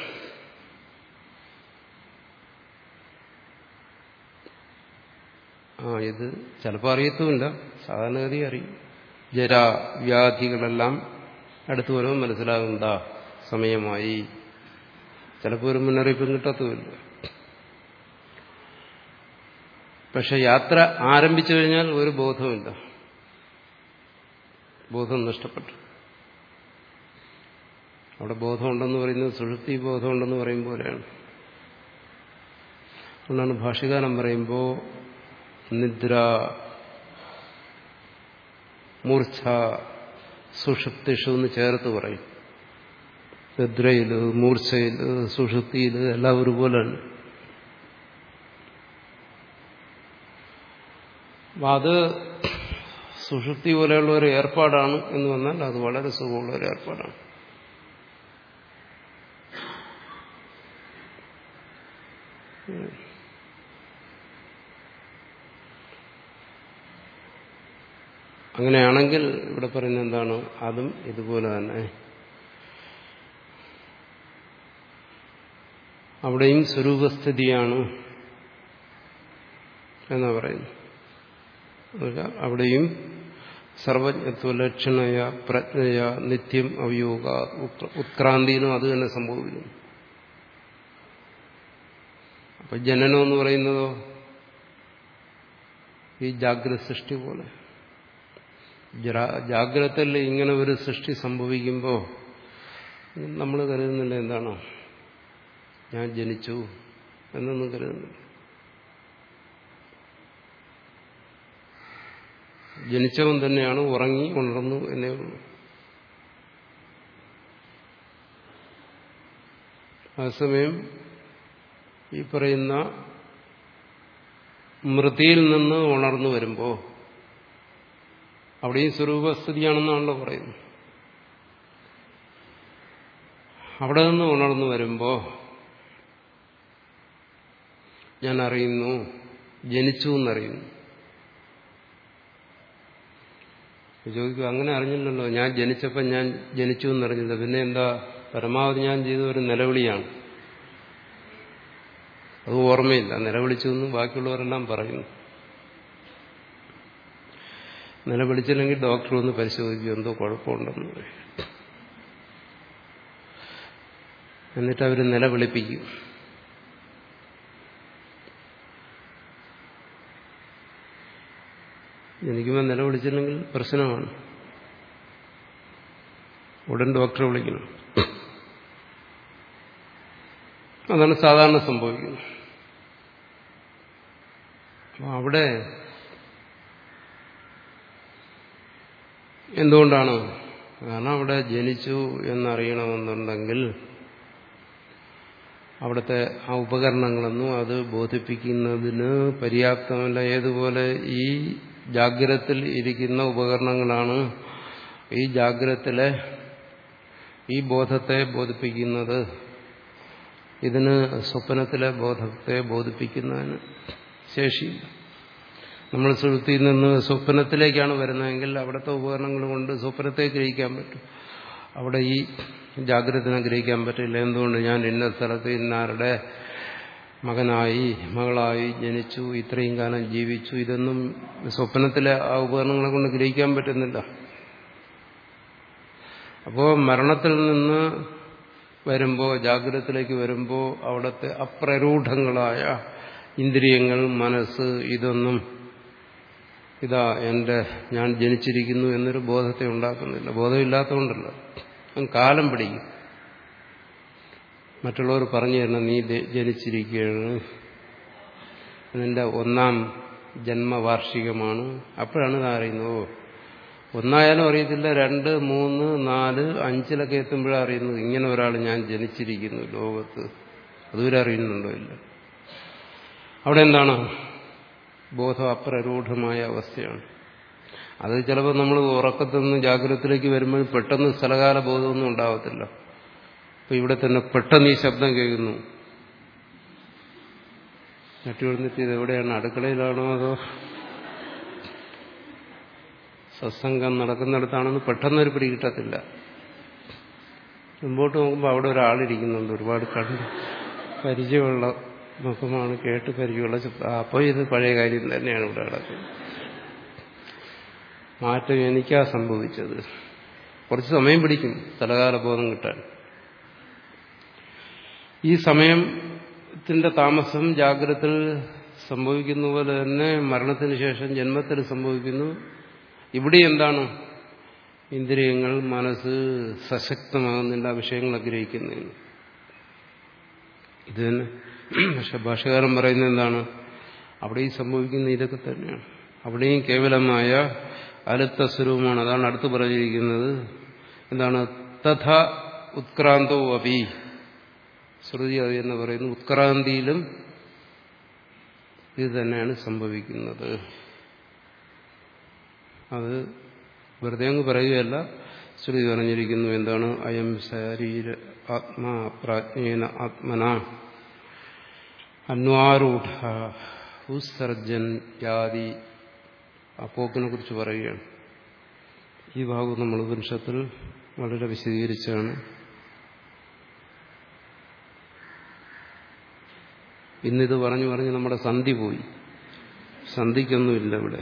ആ ഇത് ചിലപ്പോൾ അറിയത്തുമില്ല സാധാരണഗതി അറിയും ജരാവ്യാധികളെല്ലാം അടുത്തു വരുമ്പോൾ മനസ്സിലാകുന്നതാ സമയമായി ചിലപ്പോൾ ഒരു മുന്നറിയിപ്പും കിട്ടത്തുമില്ല പക്ഷെ യാത്ര ആരംഭിച്ചു കഴിഞ്ഞാൽ ഒരു ബോധവുമില്ല ബോധം നഷ്ടപ്പെട്ടു അവിടെ ബോധമുണ്ടെന്ന് പറയുന്നത് സുഷുപ്തി ബോധമുണ്ടെന്ന് പറയും പോലെയാണ് അതുകൊണ്ടാണ് ഭാഷകാലം പറയുമ്പോൾ നിദ്ര മൂർച്ഛ സുഷുപ്തിഷു എന്ന് ചേർത്ത് പറയും നിദ്രയില് മൂർച്ഛയില് സുഷുപ്തിയില് എല്ലാം ഒരുപോലെയാണ് അപ്പം അത് സുഷുപ്തി പോലെയുള്ള ഒരു ഏർപ്പാടാണ് എന്ന് വന്നാൽ അത് വളരെ സുഖമുള്ള ഒരു ഏർപ്പാടാണ് അങ്ങനെയാണെങ്കിൽ ഇവിടെ പറയുന്നത് എന്താണ് അതും ഇതുപോലെ തന്നെ അവിടെയും സ്വരൂപസ്ഥിതിയാണ് എന്നാ പറയുന്നു അവിടെയും സർവജ്ഞത്വ ലക്ഷണയ പ്രജ്ഞയ നിത്യം അവയോഗ ഉത്ക്രാന്തിയിലും അത് തന്നെ സംഭവിക്കുന്നു അപ്പൊ ജനനം എന്ന് പറയുന്നതോ ഈ ജാഗ്രത സൃഷ്ടി പോലെ ജാഗ്രതയിൽ ഇങ്ങനെ ഒരു സൃഷ്ടി സംഭവിക്കുമ്പോൾ നമ്മൾ കരുതുന്നില്ല എന്താണോ ഞാൻ ജനിച്ചു എന്നൊന്നും കരുതുന്നില്ല ജനിച്ചവൻ തന്നെയാണ് ഉറങ്ങി ഉണർന്നു എന്നേ ഉള്ളൂ അതേസമയം ഈ പറയുന്ന മൃതിയിൽ നിന്ന് ഉണർന്നു വരുമ്പോൾ അവിടെയും സ്വരൂപസ്ഥിതിയാണെന്നാണല്ലോ പറയുന്നത് അവിടെ നിന്ന് ഉണർന്നു വരുമ്പോൾ ഞാൻ അറിയുന്നു ജനിച്ചു എന്നറിയുന്നു ചോദിക്കും അങ്ങനെ അറിഞ്ഞില്ലല്ലോ ഞാൻ ജനിച്ചപ്പോൾ ഞാൻ ജനിച്ചു എന്നറിഞ്ഞില്ല പിന്നെ എന്താ പരമാവധി ഞാൻ ചെയ്ത ഒരു നിലവിളിയാണ് അത് ഓർമ്മയില്ല നിലവിളിച്ചു എന്ന് ബാക്കിയുള്ളവരെല്ലാം പറയുന്നു നിലവിളിച്ചില്ലെങ്കിൽ ഡോക്ടർ ഒന്ന് പരിശോധിക്കും എന്തോ കുഴപ്പമുണ്ടെന്ന് പറയും എന്നിട്ട് അവർ നിലവിളിപ്പിക്കും ജനിക്കുമ്പോൾ നിലവിളിച്ചില്ലെങ്കിൽ പ്രശ്നമാണ് ഉടൻ ഡോക്ടറെ വിളിക്കണം അതാണ് സാധാരണ സംഭവിക്കുന്നത് അപ്പൊ അവിടെ എന്തുകൊണ്ടാണ് കാരണം അവിടെ ജനിച്ചു എന്നറിയണമെന്നുണ്ടെങ്കിൽ അവിടുത്തെ ആ ഉപകരണങ്ങളൊന്നും അത് ബോധിപ്പിക്കുന്നതിന് പര്യാപ്തമല്ല ഏതുപോലെ ഈ ജാഗ്രത്തിൽ ഇരിക്കുന്ന ഉപകരണങ്ങളാണ് ഈ ജാഗ്രത്തിലെ ഈ ബോധത്തെ ബോധിപ്പിക്കുന്നത് ഇതിന് സ്വപ്നത്തിലെ ബോധത്തെ ബോധിപ്പിക്കുന്നതിന് ശേഷിയില്ല നമ്മൾ സുഹൃത്തിയിൽ നിന്ന് സ്വപ്നത്തിലേക്കാണ് വരുന്നതെങ്കിൽ അവിടുത്തെ ഉപകരണങ്ങൾ കൊണ്ട് സ്വപ്നത്തെ ഗ്രഹിക്കാൻ പറ്റും അവിടെ ഈ ജാഗ്രതനെ ഗ്രഹിക്കാൻ പറ്റില്ല എന്തുകൊണ്ട് ഞാൻ ഇന്ന സ്ഥലത്ത് ഇന്നാരുടെ മകനായി മകളായി ജനിച്ചു ഇത്രയും കാലം ജീവിച്ചു ഇതൊന്നും സ്വപ്നത്തിലെ ആ ഉപകരണങ്ങളെ കൊണ്ട് ഗ്രഹിക്കാൻ പറ്റുന്നില്ല അപ്പോൾ മരണത്തിൽ നിന്ന് വരുമ്പോൾ ജാഗ്രതത്തിലേക്ക് വരുമ്പോൾ അവിടുത്തെ അപ്രരൂഢങ്ങളായ ഇന്ദ്രിയങ്ങൾ മനസ്സ് ഇതൊന്നും ഇതാ എൻ്റെ ഞാൻ ജനിച്ചിരിക്കുന്നു എന്നൊരു ബോധത്തെ ഉണ്ടാക്കുന്നില്ല ബോധമില്ലാത്തതുകൊണ്ടല്ല കാലം പിടിക്കും മറ്റുള്ളവർ പറഞ്ഞു തരണം നീ ജനിച്ചിരിക്കുകയാണ് നിന്റെ ഒന്നാം ജന്മവാർഷികമാണ് അപ്പോഴാണ് ഇത് അറിയുന്നത് ഒന്നായാലും അറിയത്തില്ല രണ്ട് മൂന്ന് നാല് അഞ്ചിലൊക്കെ എത്തുമ്പോഴാണ് അറിയുന്നത് ഇങ്ങനെ ഒരാൾ ഞാൻ ജനിച്ചിരിക്കുന്നു ലോകത്ത് അതുവരെ അറിയുന്നുണ്ടോ ഇല്ല അവിടെ എന്താണ് ബോധം അപ്രരൂഢമായ അവസ്ഥയാണ് അത് ചിലപ്പോൾ നമ്മൾ ഉറക്കത്തിൽ നിന്ന് ജാഗ്രതത്തിലേക്ക് വരുമ്പോൾ പെട്ടെന്ന് സ്ഥലകാല ബോധമൊന്നും ഉണ്ടാവത്തില്ല അപ്പൊ ഇവിടെ തന്നെ പെട്ടെന്ന് ഈ ശബ്ദം കേൾക്കുന്നു ഞെട്ടിവിടുന്നിട്ട് ഇത് എവിടെയാണ് അടുക്കളയിലാണോ അതോ സത്സംഗം നടക്കുന്നിടത്താണെന്ന് പെട്ടെന്നൊരു പിടി കിട്ടത്തില്ല മുമ്പോട്ട് നോക്കുമ്പോൾ അവിടെ ഒരാളിരിക്കുന്നുണ്ട് ഒരുപാട് കണ്ട് പരിചയമുള്ള മുഖമാണ് കേട്ട് പരിചയമുള്ള അപ്പോൾ ഇത് പഴയ കാര്യം തന്നെയാണ് ഇവിടെ നടക്കുന്നത് മാറ്റം എനിക്കാ സംഭവിച്ചത് കുറച്ച് സമയം പിടിക്കും തലകാല ബോധം കിട്ടാൻ ഈ സമയത്തിന്റെ താമസം ജാഗ്രതത്തിൽ സംഭവിക്കുന്ന പോലെ തന്നെ മരണത്തിന് ശേഷം ജന്മത്തിൽ സംഭവിക്കുന്നു ഇവിടെ എന്താണ് ഇന്ദ്രിയങ്ങൾ മനസ്സ് സശക്തമാകുന്നില്ല വിഷയങ്ങൾ ആഗ്രഹിക്കുന്നതിന് ഇത് തന്നെ പക്ഷെ ഭാഷകാരൻ പറയുന്നത് എന്താണ് അവിടെയും സംഭവിക്കുന്ന ഇതൊക്കെ തന്നെയാണ് അവിടെയും കേവലമായ അലുത്ത സ്വരൂപമാണ് അതാണ് അടുത്ത് പറഞ്ഞിരിക്കുന്നത് എന്താണ് തഥ ഉത്ക്രാന്തോ അപി ശ്രുതി അത് എന്ന് പറയുന്നു ഉത്ക്രാന്തിയിലും ഇത് തന്നെയാണ് സംഭവിക്കുന്നത് അത് വെറുതെ അങ്ങ് പറയുകയല്ല ശ്രുതി പറഞ്ഞിരിക്കുന്നു എന്താണ് അയം ശരീര ആത്മാ പ്രാജ്ഞേന ആത്മന അന്വാരൂഢ ഉത്സർജൻ യാതി അപ്പോക്കിനെ കുറിച്ച് പറയുകയാണ് ഈ ഭാഗം നമ്മൾ ഉപനിഷത്തിൽ വളരെ വിശദീകരിച്ചാണ് ഇന്നിത് പറഞ്ഞു പറഞ്ഞ് നമ്മുടെ സന്ധി പോയി സന്ധിക്കൊന്നുമില്ല ഇവിടെ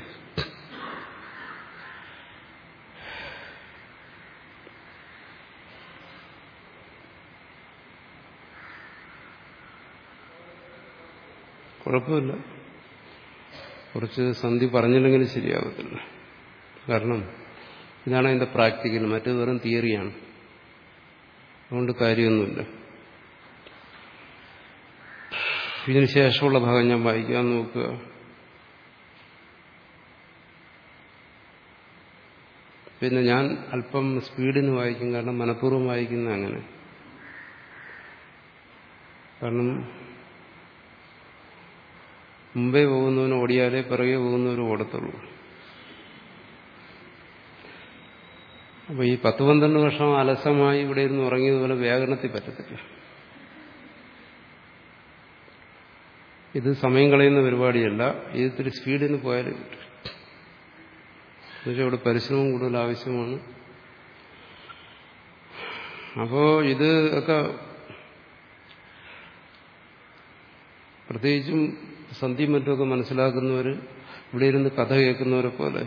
കുഴപ്പമില്ല കുറച്ച് സന്ധി പറഞ്ഞില്ലെങ്കിലും ശരിയാവത്തില്ല കാരണം ഇതാണ് അതിന്റെ പ്രാക്ടിക്കൽ മറ്റേത് വെറും തിയറിയാണ് അതുകൊണ്ട് കാര്യമൊന്നുമില്ല ഇതിന് ശേഷമുള്ള ഭാഗം ഞാൻ വായിക്കാൻ നോക്കുക പിന്നെ ഞാൻ അല്പം സ്പീഡിന് വായിക്കും കാരണം മനഃപൂർവ്വം വായിക്കുന്ന അങ്ങനെ കാരണം മുമ്പേ പോകുന്നവന് ഓടിയാലേ പിറകെ പോകുന്നവർ ഓടത്തുള്ളൂ അപ്പൊ ഈ പത്ത് പന്ത്രണ്ട് വർഷം അലസമായി ഇവിടെ ഇരുന്ന് ഉറങ്ങിയതുപോലെ വ്യാകരണത്തിൽ പറ്റത്തില്ല ഇത് സമയം കളയുന്ന പരിപാടിയല്ല ഇത് ഇത്തിരി സ്പീഡിന് പോയാലും കിട്ടും എന്നുവെച്ചാൽ ഇവിടെ പരിശ്രമം കൂടുതൽ ആവശ്യമാണ് അപ്പോ ഇത് ഒക്കെ പ്രത്യേകിച്ചും സന്ധിയും മറ്റുമൊക്കെ മനസ്സിലാക്കുന്നവർ ഇവിടെ ഇരുന്ന് കഥ കേൾക്കുന്നവരെ പോലെ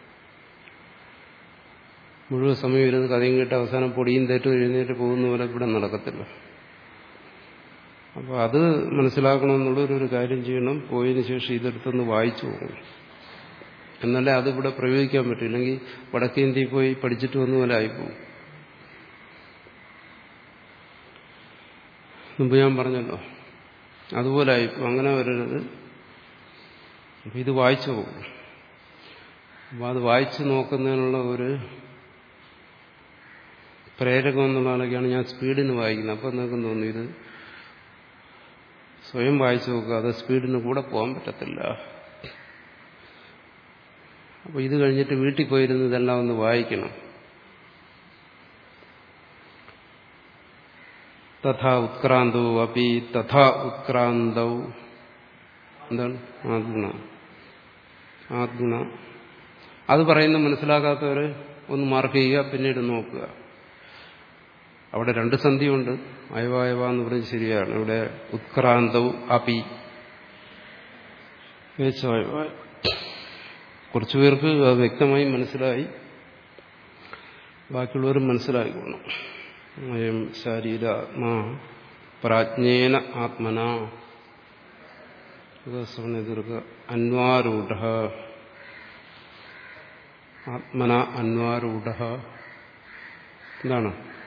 മുഴുവൻ സമയം ഇരുന്ന് കഥയും കേട്ട് അവസാനം പൊടിയും തേറ്റും എഴുന്നേറ്റ് പോകുന്ന പോലെ ഇവിടെ നടക്കത്തില്ല അപ്പോൾ അത് മനസ്സിലാക്കണമെന്നുള്ളൊരു കാര്യം ചെയ്യണം പോയതിനു ശേഷം ഇതെടുത്തൊന്ന് വായിച്ചു പോകണം എന്നല്ലേ അത് ഇവിടെ പ്രയോഗിക്കാൻ പറ്റും ഇല്ലെങ്കിൽ വടക്കേ ഇന്ത്യയിൽ പോയി പഠിച്ചിട്ട് വന്ന പോലെ ആയിപ്പോവും മുമ്പ് ഞാൻ പറഞ്ഞല്ലോ അതുപോലെ ആയിപ്പോ അങ്ങനെ വരരുത് അപ്പൊ ഇത് വായിച്ചു പോകും അപ്പൊ അത് വായിച്ചു നോക്കുന്നതിനുള്ള ഒരു പ്രേരകം എന്നുള്ളതൊക്കെയാണ് ഞാൻ സ്പീഡിന് വായിക്കുന്നത് അപ്പം നിങ്ങൾക്ക് തോന്നുന്നു ഇത് സ്വയം വായിച്ചു നോക്കുക അത് സ്പീഡിന് കൂടെ പോകാൻ പറ്റത്തില്ല അപ്പോൾ ഇത് കഴിഞ്ഞിട്ട് വീട്ടിൽ പോയിരുന്ന് ഇതെല്ലാം ഒന്ന് വായിക്കണം തഥാ ഉത്ക്രാന്തോ അപ്പി തഥാ ഉത്ക്രാന്തൗ എന്താണ് ആദ്ഗുണ ആദ്ഗുണ അത് പറയുന്ന മനസ്സിലാക്കാത്തവർ ഒന്ന് മാർക്ക് ചെയ്യുക പിന്നീട് നോക്കുക അവിടെ രണ്ട് സന്ധിയുണ്ട് അയവായവ എന്ന് പറയുന്നത് ശരിയാണ് ഇവിടെ ഉത്ക്രാന്തവും അപി കുറച്ചു പേർക്ക് അത് വ്യക്തമായി മനസ്സിലായി ബാക്കിയുള്ളവരും മനസ്സിലായിക്കോണം അയം ശരീരാത്മാ പ്രാജ്ഞേന ആത്മന എതിർക്കുക അന്വാരൂഢ ആത്മന അന്വാരൂഢ എന്താണ്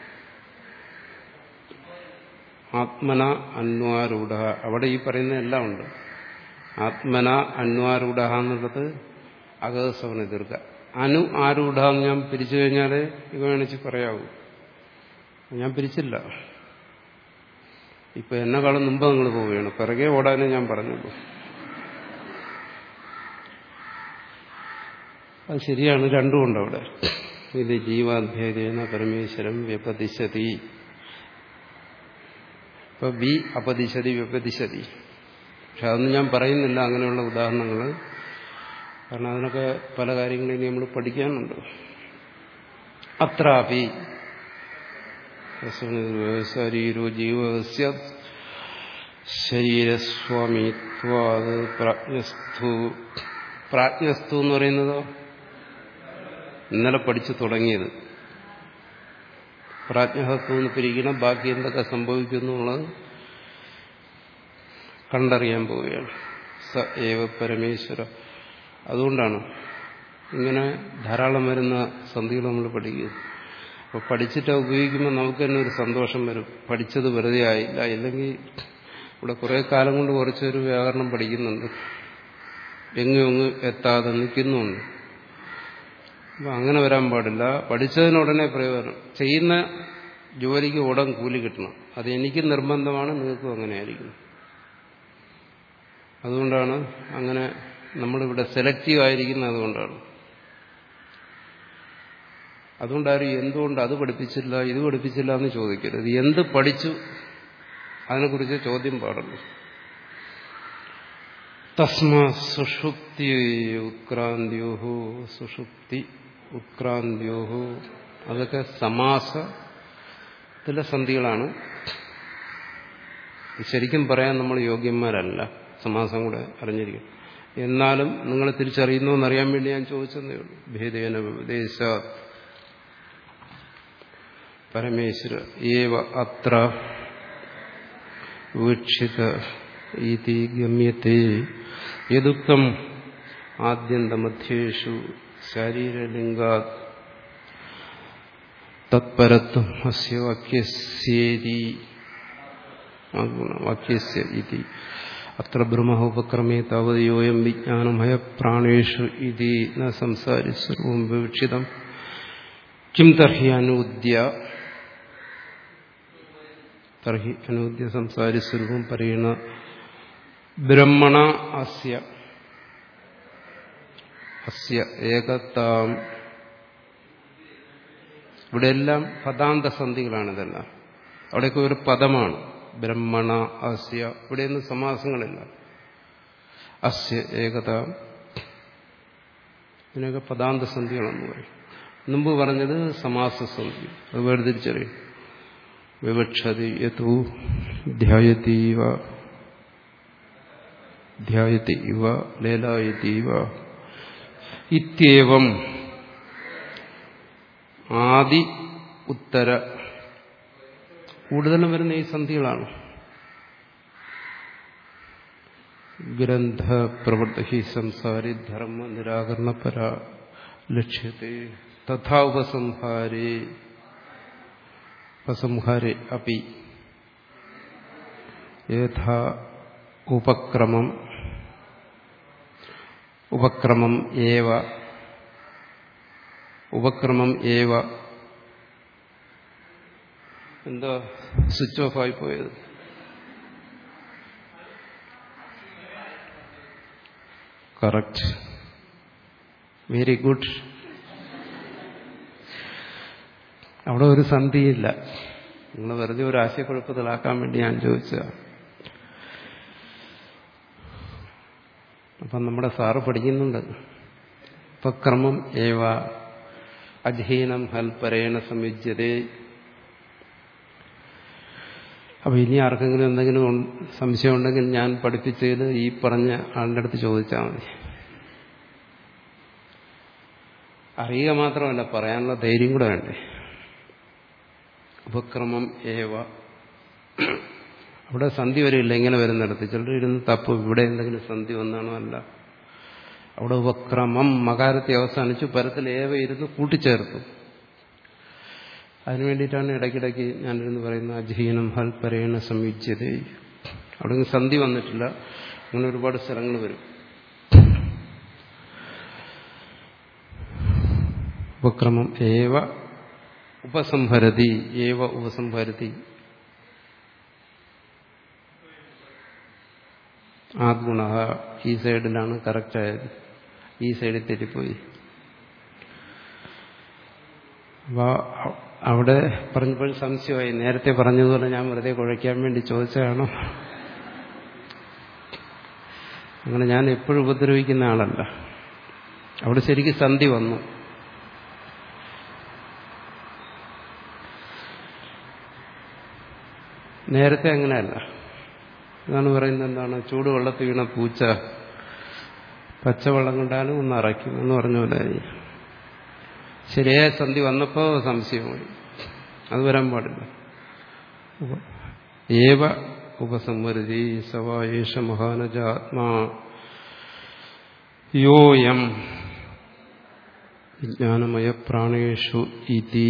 ആത്മന അന്വാരൂഢ അവിടെ ഈ പറയുന്ന എല്ലാം ഉണ്ട് ആത്മന അന്വാരൂഢ എന്നുള്ളത് അകസവന ദീർഘ അനു ആരൂഢ എന്ന് ഞാൻ പിരിച്ചു കഴിഞ്ഞാലേ ഇവ വേണിച്ച് പറയാവൂ ഞാൻ പിരിച്ചില്ല ഇപ്പൊ എന്നെക്കാളും മുമ്പ് നിങ്ങൾ പോവുകയാണ് പിറകെ ഓടാനേ ഞാൻ പറഞ്ഞുള്ളൂ അത് ശരിയാണ് രണ്ടുമുണ്ട് അവിടെ ഇത് ജീവാധ്യേന പരമേശ്വരം വ്യപതിശതി ഇപ്പൊ ബി അപതിശതി വ്യപതിശതി പക്ഷെ അതൊന്നും ഞാൻ പറയുന്നില്ല അങ്ങനെയുള്ള ഉദാഹരണങ്ങൾ കാരണം അതിനൊക്കെ പല കാര്യങ്ങളും നമ്മൾ പഠിക്കാനുണ്ട് അത്രാപി ശരീരോ ജീവസ്യ ശരീരസ്വാമിത്വാത് പ്രാജ്ഞസ്ഥു പ്രാജ്ഞസ്ഥു എന്ന് പറയുന്നതോ ഇന്നലെ പഠിച്ചു തുടങ്ങിയത് പ്രാജ്ഞഹത്വം പിരിക്കണം ബാക്കി എന്തൊക്കെ സംഭവിക്കുന്നു എന്നുള്ളത് കണ്ടറിയാൻ പോവുകയാണ് സ ഏവ പരമേശ്വര അതുകൊണ്ടാണ് ഇങ്ങനെ ധാരാളം വരുന്ന സന്ധികൾ നമ്മൾ പഠിക്കുക അപ്പോൾ പഠിച്ചിട്ട് ഉപയോഗിക്കുമ്പോൾ നമുക്ക് തന്നെ ഒരു സന്തോഷം വരും പഠിച്ചത് വെറുതെ ആയില്ല ഇല്ലെങ്കിൽ ഇവിടെ കുറേ കാലം കൊണ്ട് കുറച്ചൊരു വ്യാകരണം പഠിക്കുന്നുണ്ട് എങ്ങും എങ്ങും എത്താതെ നിൽക്കുന്നുണ്ട് അപ്പം അങ്ങനെ വരാൻ പാടില്ല പഠിച്ചതിനുടനെ പ്രയോജനം ചെയ്യുന്ന ജോലിക്ക് ഉടൻ കൂലി കിട്ടണം അത് എനിക്ക് നിർബന്ധമാണ് നിങ്ങൾക്കും അങ്ങനെയായിരിക്കും അതുകൊണ്ടാണ് അങ്ങനെ നമ്മളിവിടെ സെലക്റ്റീവ് ആയിരിക്കുന്നത് അതുകൊണ്ടാണ് അതുകൊണ്ടാരും എന്തുകൊണ്ട് അത് പഠിപ്പിച്ചില്ല ഇത് പഠിപ്പിച്ചില്ല എന്ന് ചോദിക്കരുത് എന്ത് പഠിച്ചു അതിനെക്കുറിച്ച് ചോദ്യം പാടുള്ളൂ തസ്മാ സുഷുപ്തി ഉത്ക്രാന്തിയോഹോ സുഷുപ്തി ഉത്ക്രാന്തിയോഹോ അതൊക്കെ സമാസത്തിലെ സന്ധികളാണ് ശരിക്കും പറയാൻ നമ്മൾ യോഗ്യന്മാരല്ല സമാസം കൂടെ അറിഞ്ഞിരിക്കും എന്നാലും നിങ്ങൾ തിരിച്ചറിയുന്നു എന്നറിയാൻ വേണ്ടി ഞാൻ ചോദിച്ചതേ ഉള്ളൂ ഭേദേന ഉപദേശ പരമേശ്വര ഏവ അത്ര വീക്ഷിത ഇതി ഗമ്യത്തെ യദുക്തം ആദ്യന്തമധ്യേഷു ശരീരലിംഗാത് തത്പരത്വം അസ്യ വാക്യസ്യേതി വാക്യസ്യ ഇതി അത്ര ബ്രഹ്മോപക്രമേ താവത് യോയം വിജ്ഞാനമയ പ്രാണേഷു ഇതി ന സംസാരി സർവം വിവക്ഷിതം കിം തർഹി അനൂദ്യ തർഹി അനൂദ്യ സംസാരി സ്വരൂപം പറയണ ബ്രഹ്മണ അസ്യ അസ്യ ഏകത്താം ഇവിടെയെല്ലാം പദാന്തസന്ധികളാണ് ഇതെല്ലാം അവിടെയൊക്കെ ഒരു പദമാണ് ബ്രഹ്മണ അസ്യ ഇവിടെയൊന്നും സമാസങ്ങളില്ല അസ്യ ഏകത ഇതിനൊക്കെ പദാന്തസന്ധികളെന്ന് പറയും മുമ്പ് പറഞ്ഞത് സമാസസന്ധി അത് വേർതിരിച്ചറിയും വിവക്ഷതി യതു ധ്യായതീവ ധ്യായതി ഇവ ലേലായതീവ ഇത്യവം ആദി ഉത്തര കൂടുതലും വരുന്ന ഈ സന്ധികളാണ് ഗ്രന്ഥ പ്രവൃത്തി സംസാരി ധർമ്മ നിരാകരണപര ലക്ഷ്യത്തെ തഥാ ഉപസംഹാരേ ഉപസംഹാരേ അപ്പി യഥാ ഉപക്രമം ഉപക്രമം ഏവ ഉപക്രമം ഏവ എന്താ സ്വിച്ച് ഓഫ് ആയി പോയത് കറക്റ്റ് വെരി ഗുഡ് അവിടെ ഒരു സന്ധിയില്ല നിങ്ങൾ വെറുതെ ഒരു ആശയക്കുഴപ്പത്തിലാക്കാൻ വേണ്ടി ഞാൻ ചോദിച്ചതാണ് അപ്പം നമ്മുടെ സാറ് പഠിക്കുന്നുണ്ട് ഉപക്രമം ഏവ അധീനം ഹൽപരേണ സംയുജ്യതേ അപ്പൊ ഇനി ആർക്കെങ്കിലും എന്തെങ്കിലും സംശയം ഉണ്ടെങ്കിൽ ഞാൻ പഠിപ്പിച്ചത് ഈ പറഞ്ഞ ആളുടെ അടുത്ത് ചോദിച്ചാൽ മതി അറിയുക മാത്രമല്ല പറയാനുള്ള ധൈര്യം കൂടെ വേണ്ടേ ഉപക്രമം ഏവ അവിടെ സന്ധി വരില്ല ഇങ്ങനെ വരുന്നിടത്ത് ചിലർ ഇരുന്ന് തപ്പ് ഇവിടെ എന്തെങ്കിലും സന്ധി വന്നാണോ അല്ല അവിടെ ഉപക്രമം മകാരത്തെ അവസാനിച്ചു പരത്തിൽ ഏവ ഇരുന്ന് കൂട്ടിച്ചേർത്തു അതിനു വേണ്ടിയിട്ടാണ് ഇടയ്ക്കിടയ്ക്ക് ഞാനിരുന്ന് പറയുന്ന അജീനം ഹൽപരേണ സംയുജ്യത അവിടെ സന്ധി വന്നിട്ടില്ല അങ്ങനെ ഒരുപാട് സ്ഥലങ്ങൾ വരും ഉപക്രമം ഏവ ഉപസംഹരതി ഏവ ഉപസംഹരതി ആ ഗുണ ഈ സൈഡിലാണ് കറക്റ്റ് ആയത് ഈ സൈഡിൽ തെറ്റിപ്പോയി അപ്പോൾ അവിടെ പറഞ്ഞപ്പോൾ സംശയമായി നേരത്തെ പറഞ്ഞതുപോലെ ഞാൻ വെറുതെ കുഴയ്ക്കാൻ വേണ്ടി ചോദിച്ചതാണോ അങ്ങനെ ഞാൻ എപ്പോഴും ഉപദ്രവിക്കുന്ന ആളല്ല അവിടെ ശരിക്കും സന്ധി വന്നു നേരത്തെ അങ്ങനെയല്ല ഇതാണ് പറയുന്നത് എന്താണ് ചൂടുവെള്ളത്തിൽ വീണ പൂച്ച പച്ചവെള്ളം കൊണ്ടാലും ഒന്ന് അറയ്ക്കും എന്ന് പറഞ്ഞ പോലെ ശരിയായ സന്ധി വന്നപ്പോൾ സംശയമായി അത് വരാൻ പാടില്ല ഏവ ഉപസംവരുതി സവായേഷ മഹാനജ ആത്മാ യോയം വിജ്ഞാനമയ പ്രാണേഷു ഇതി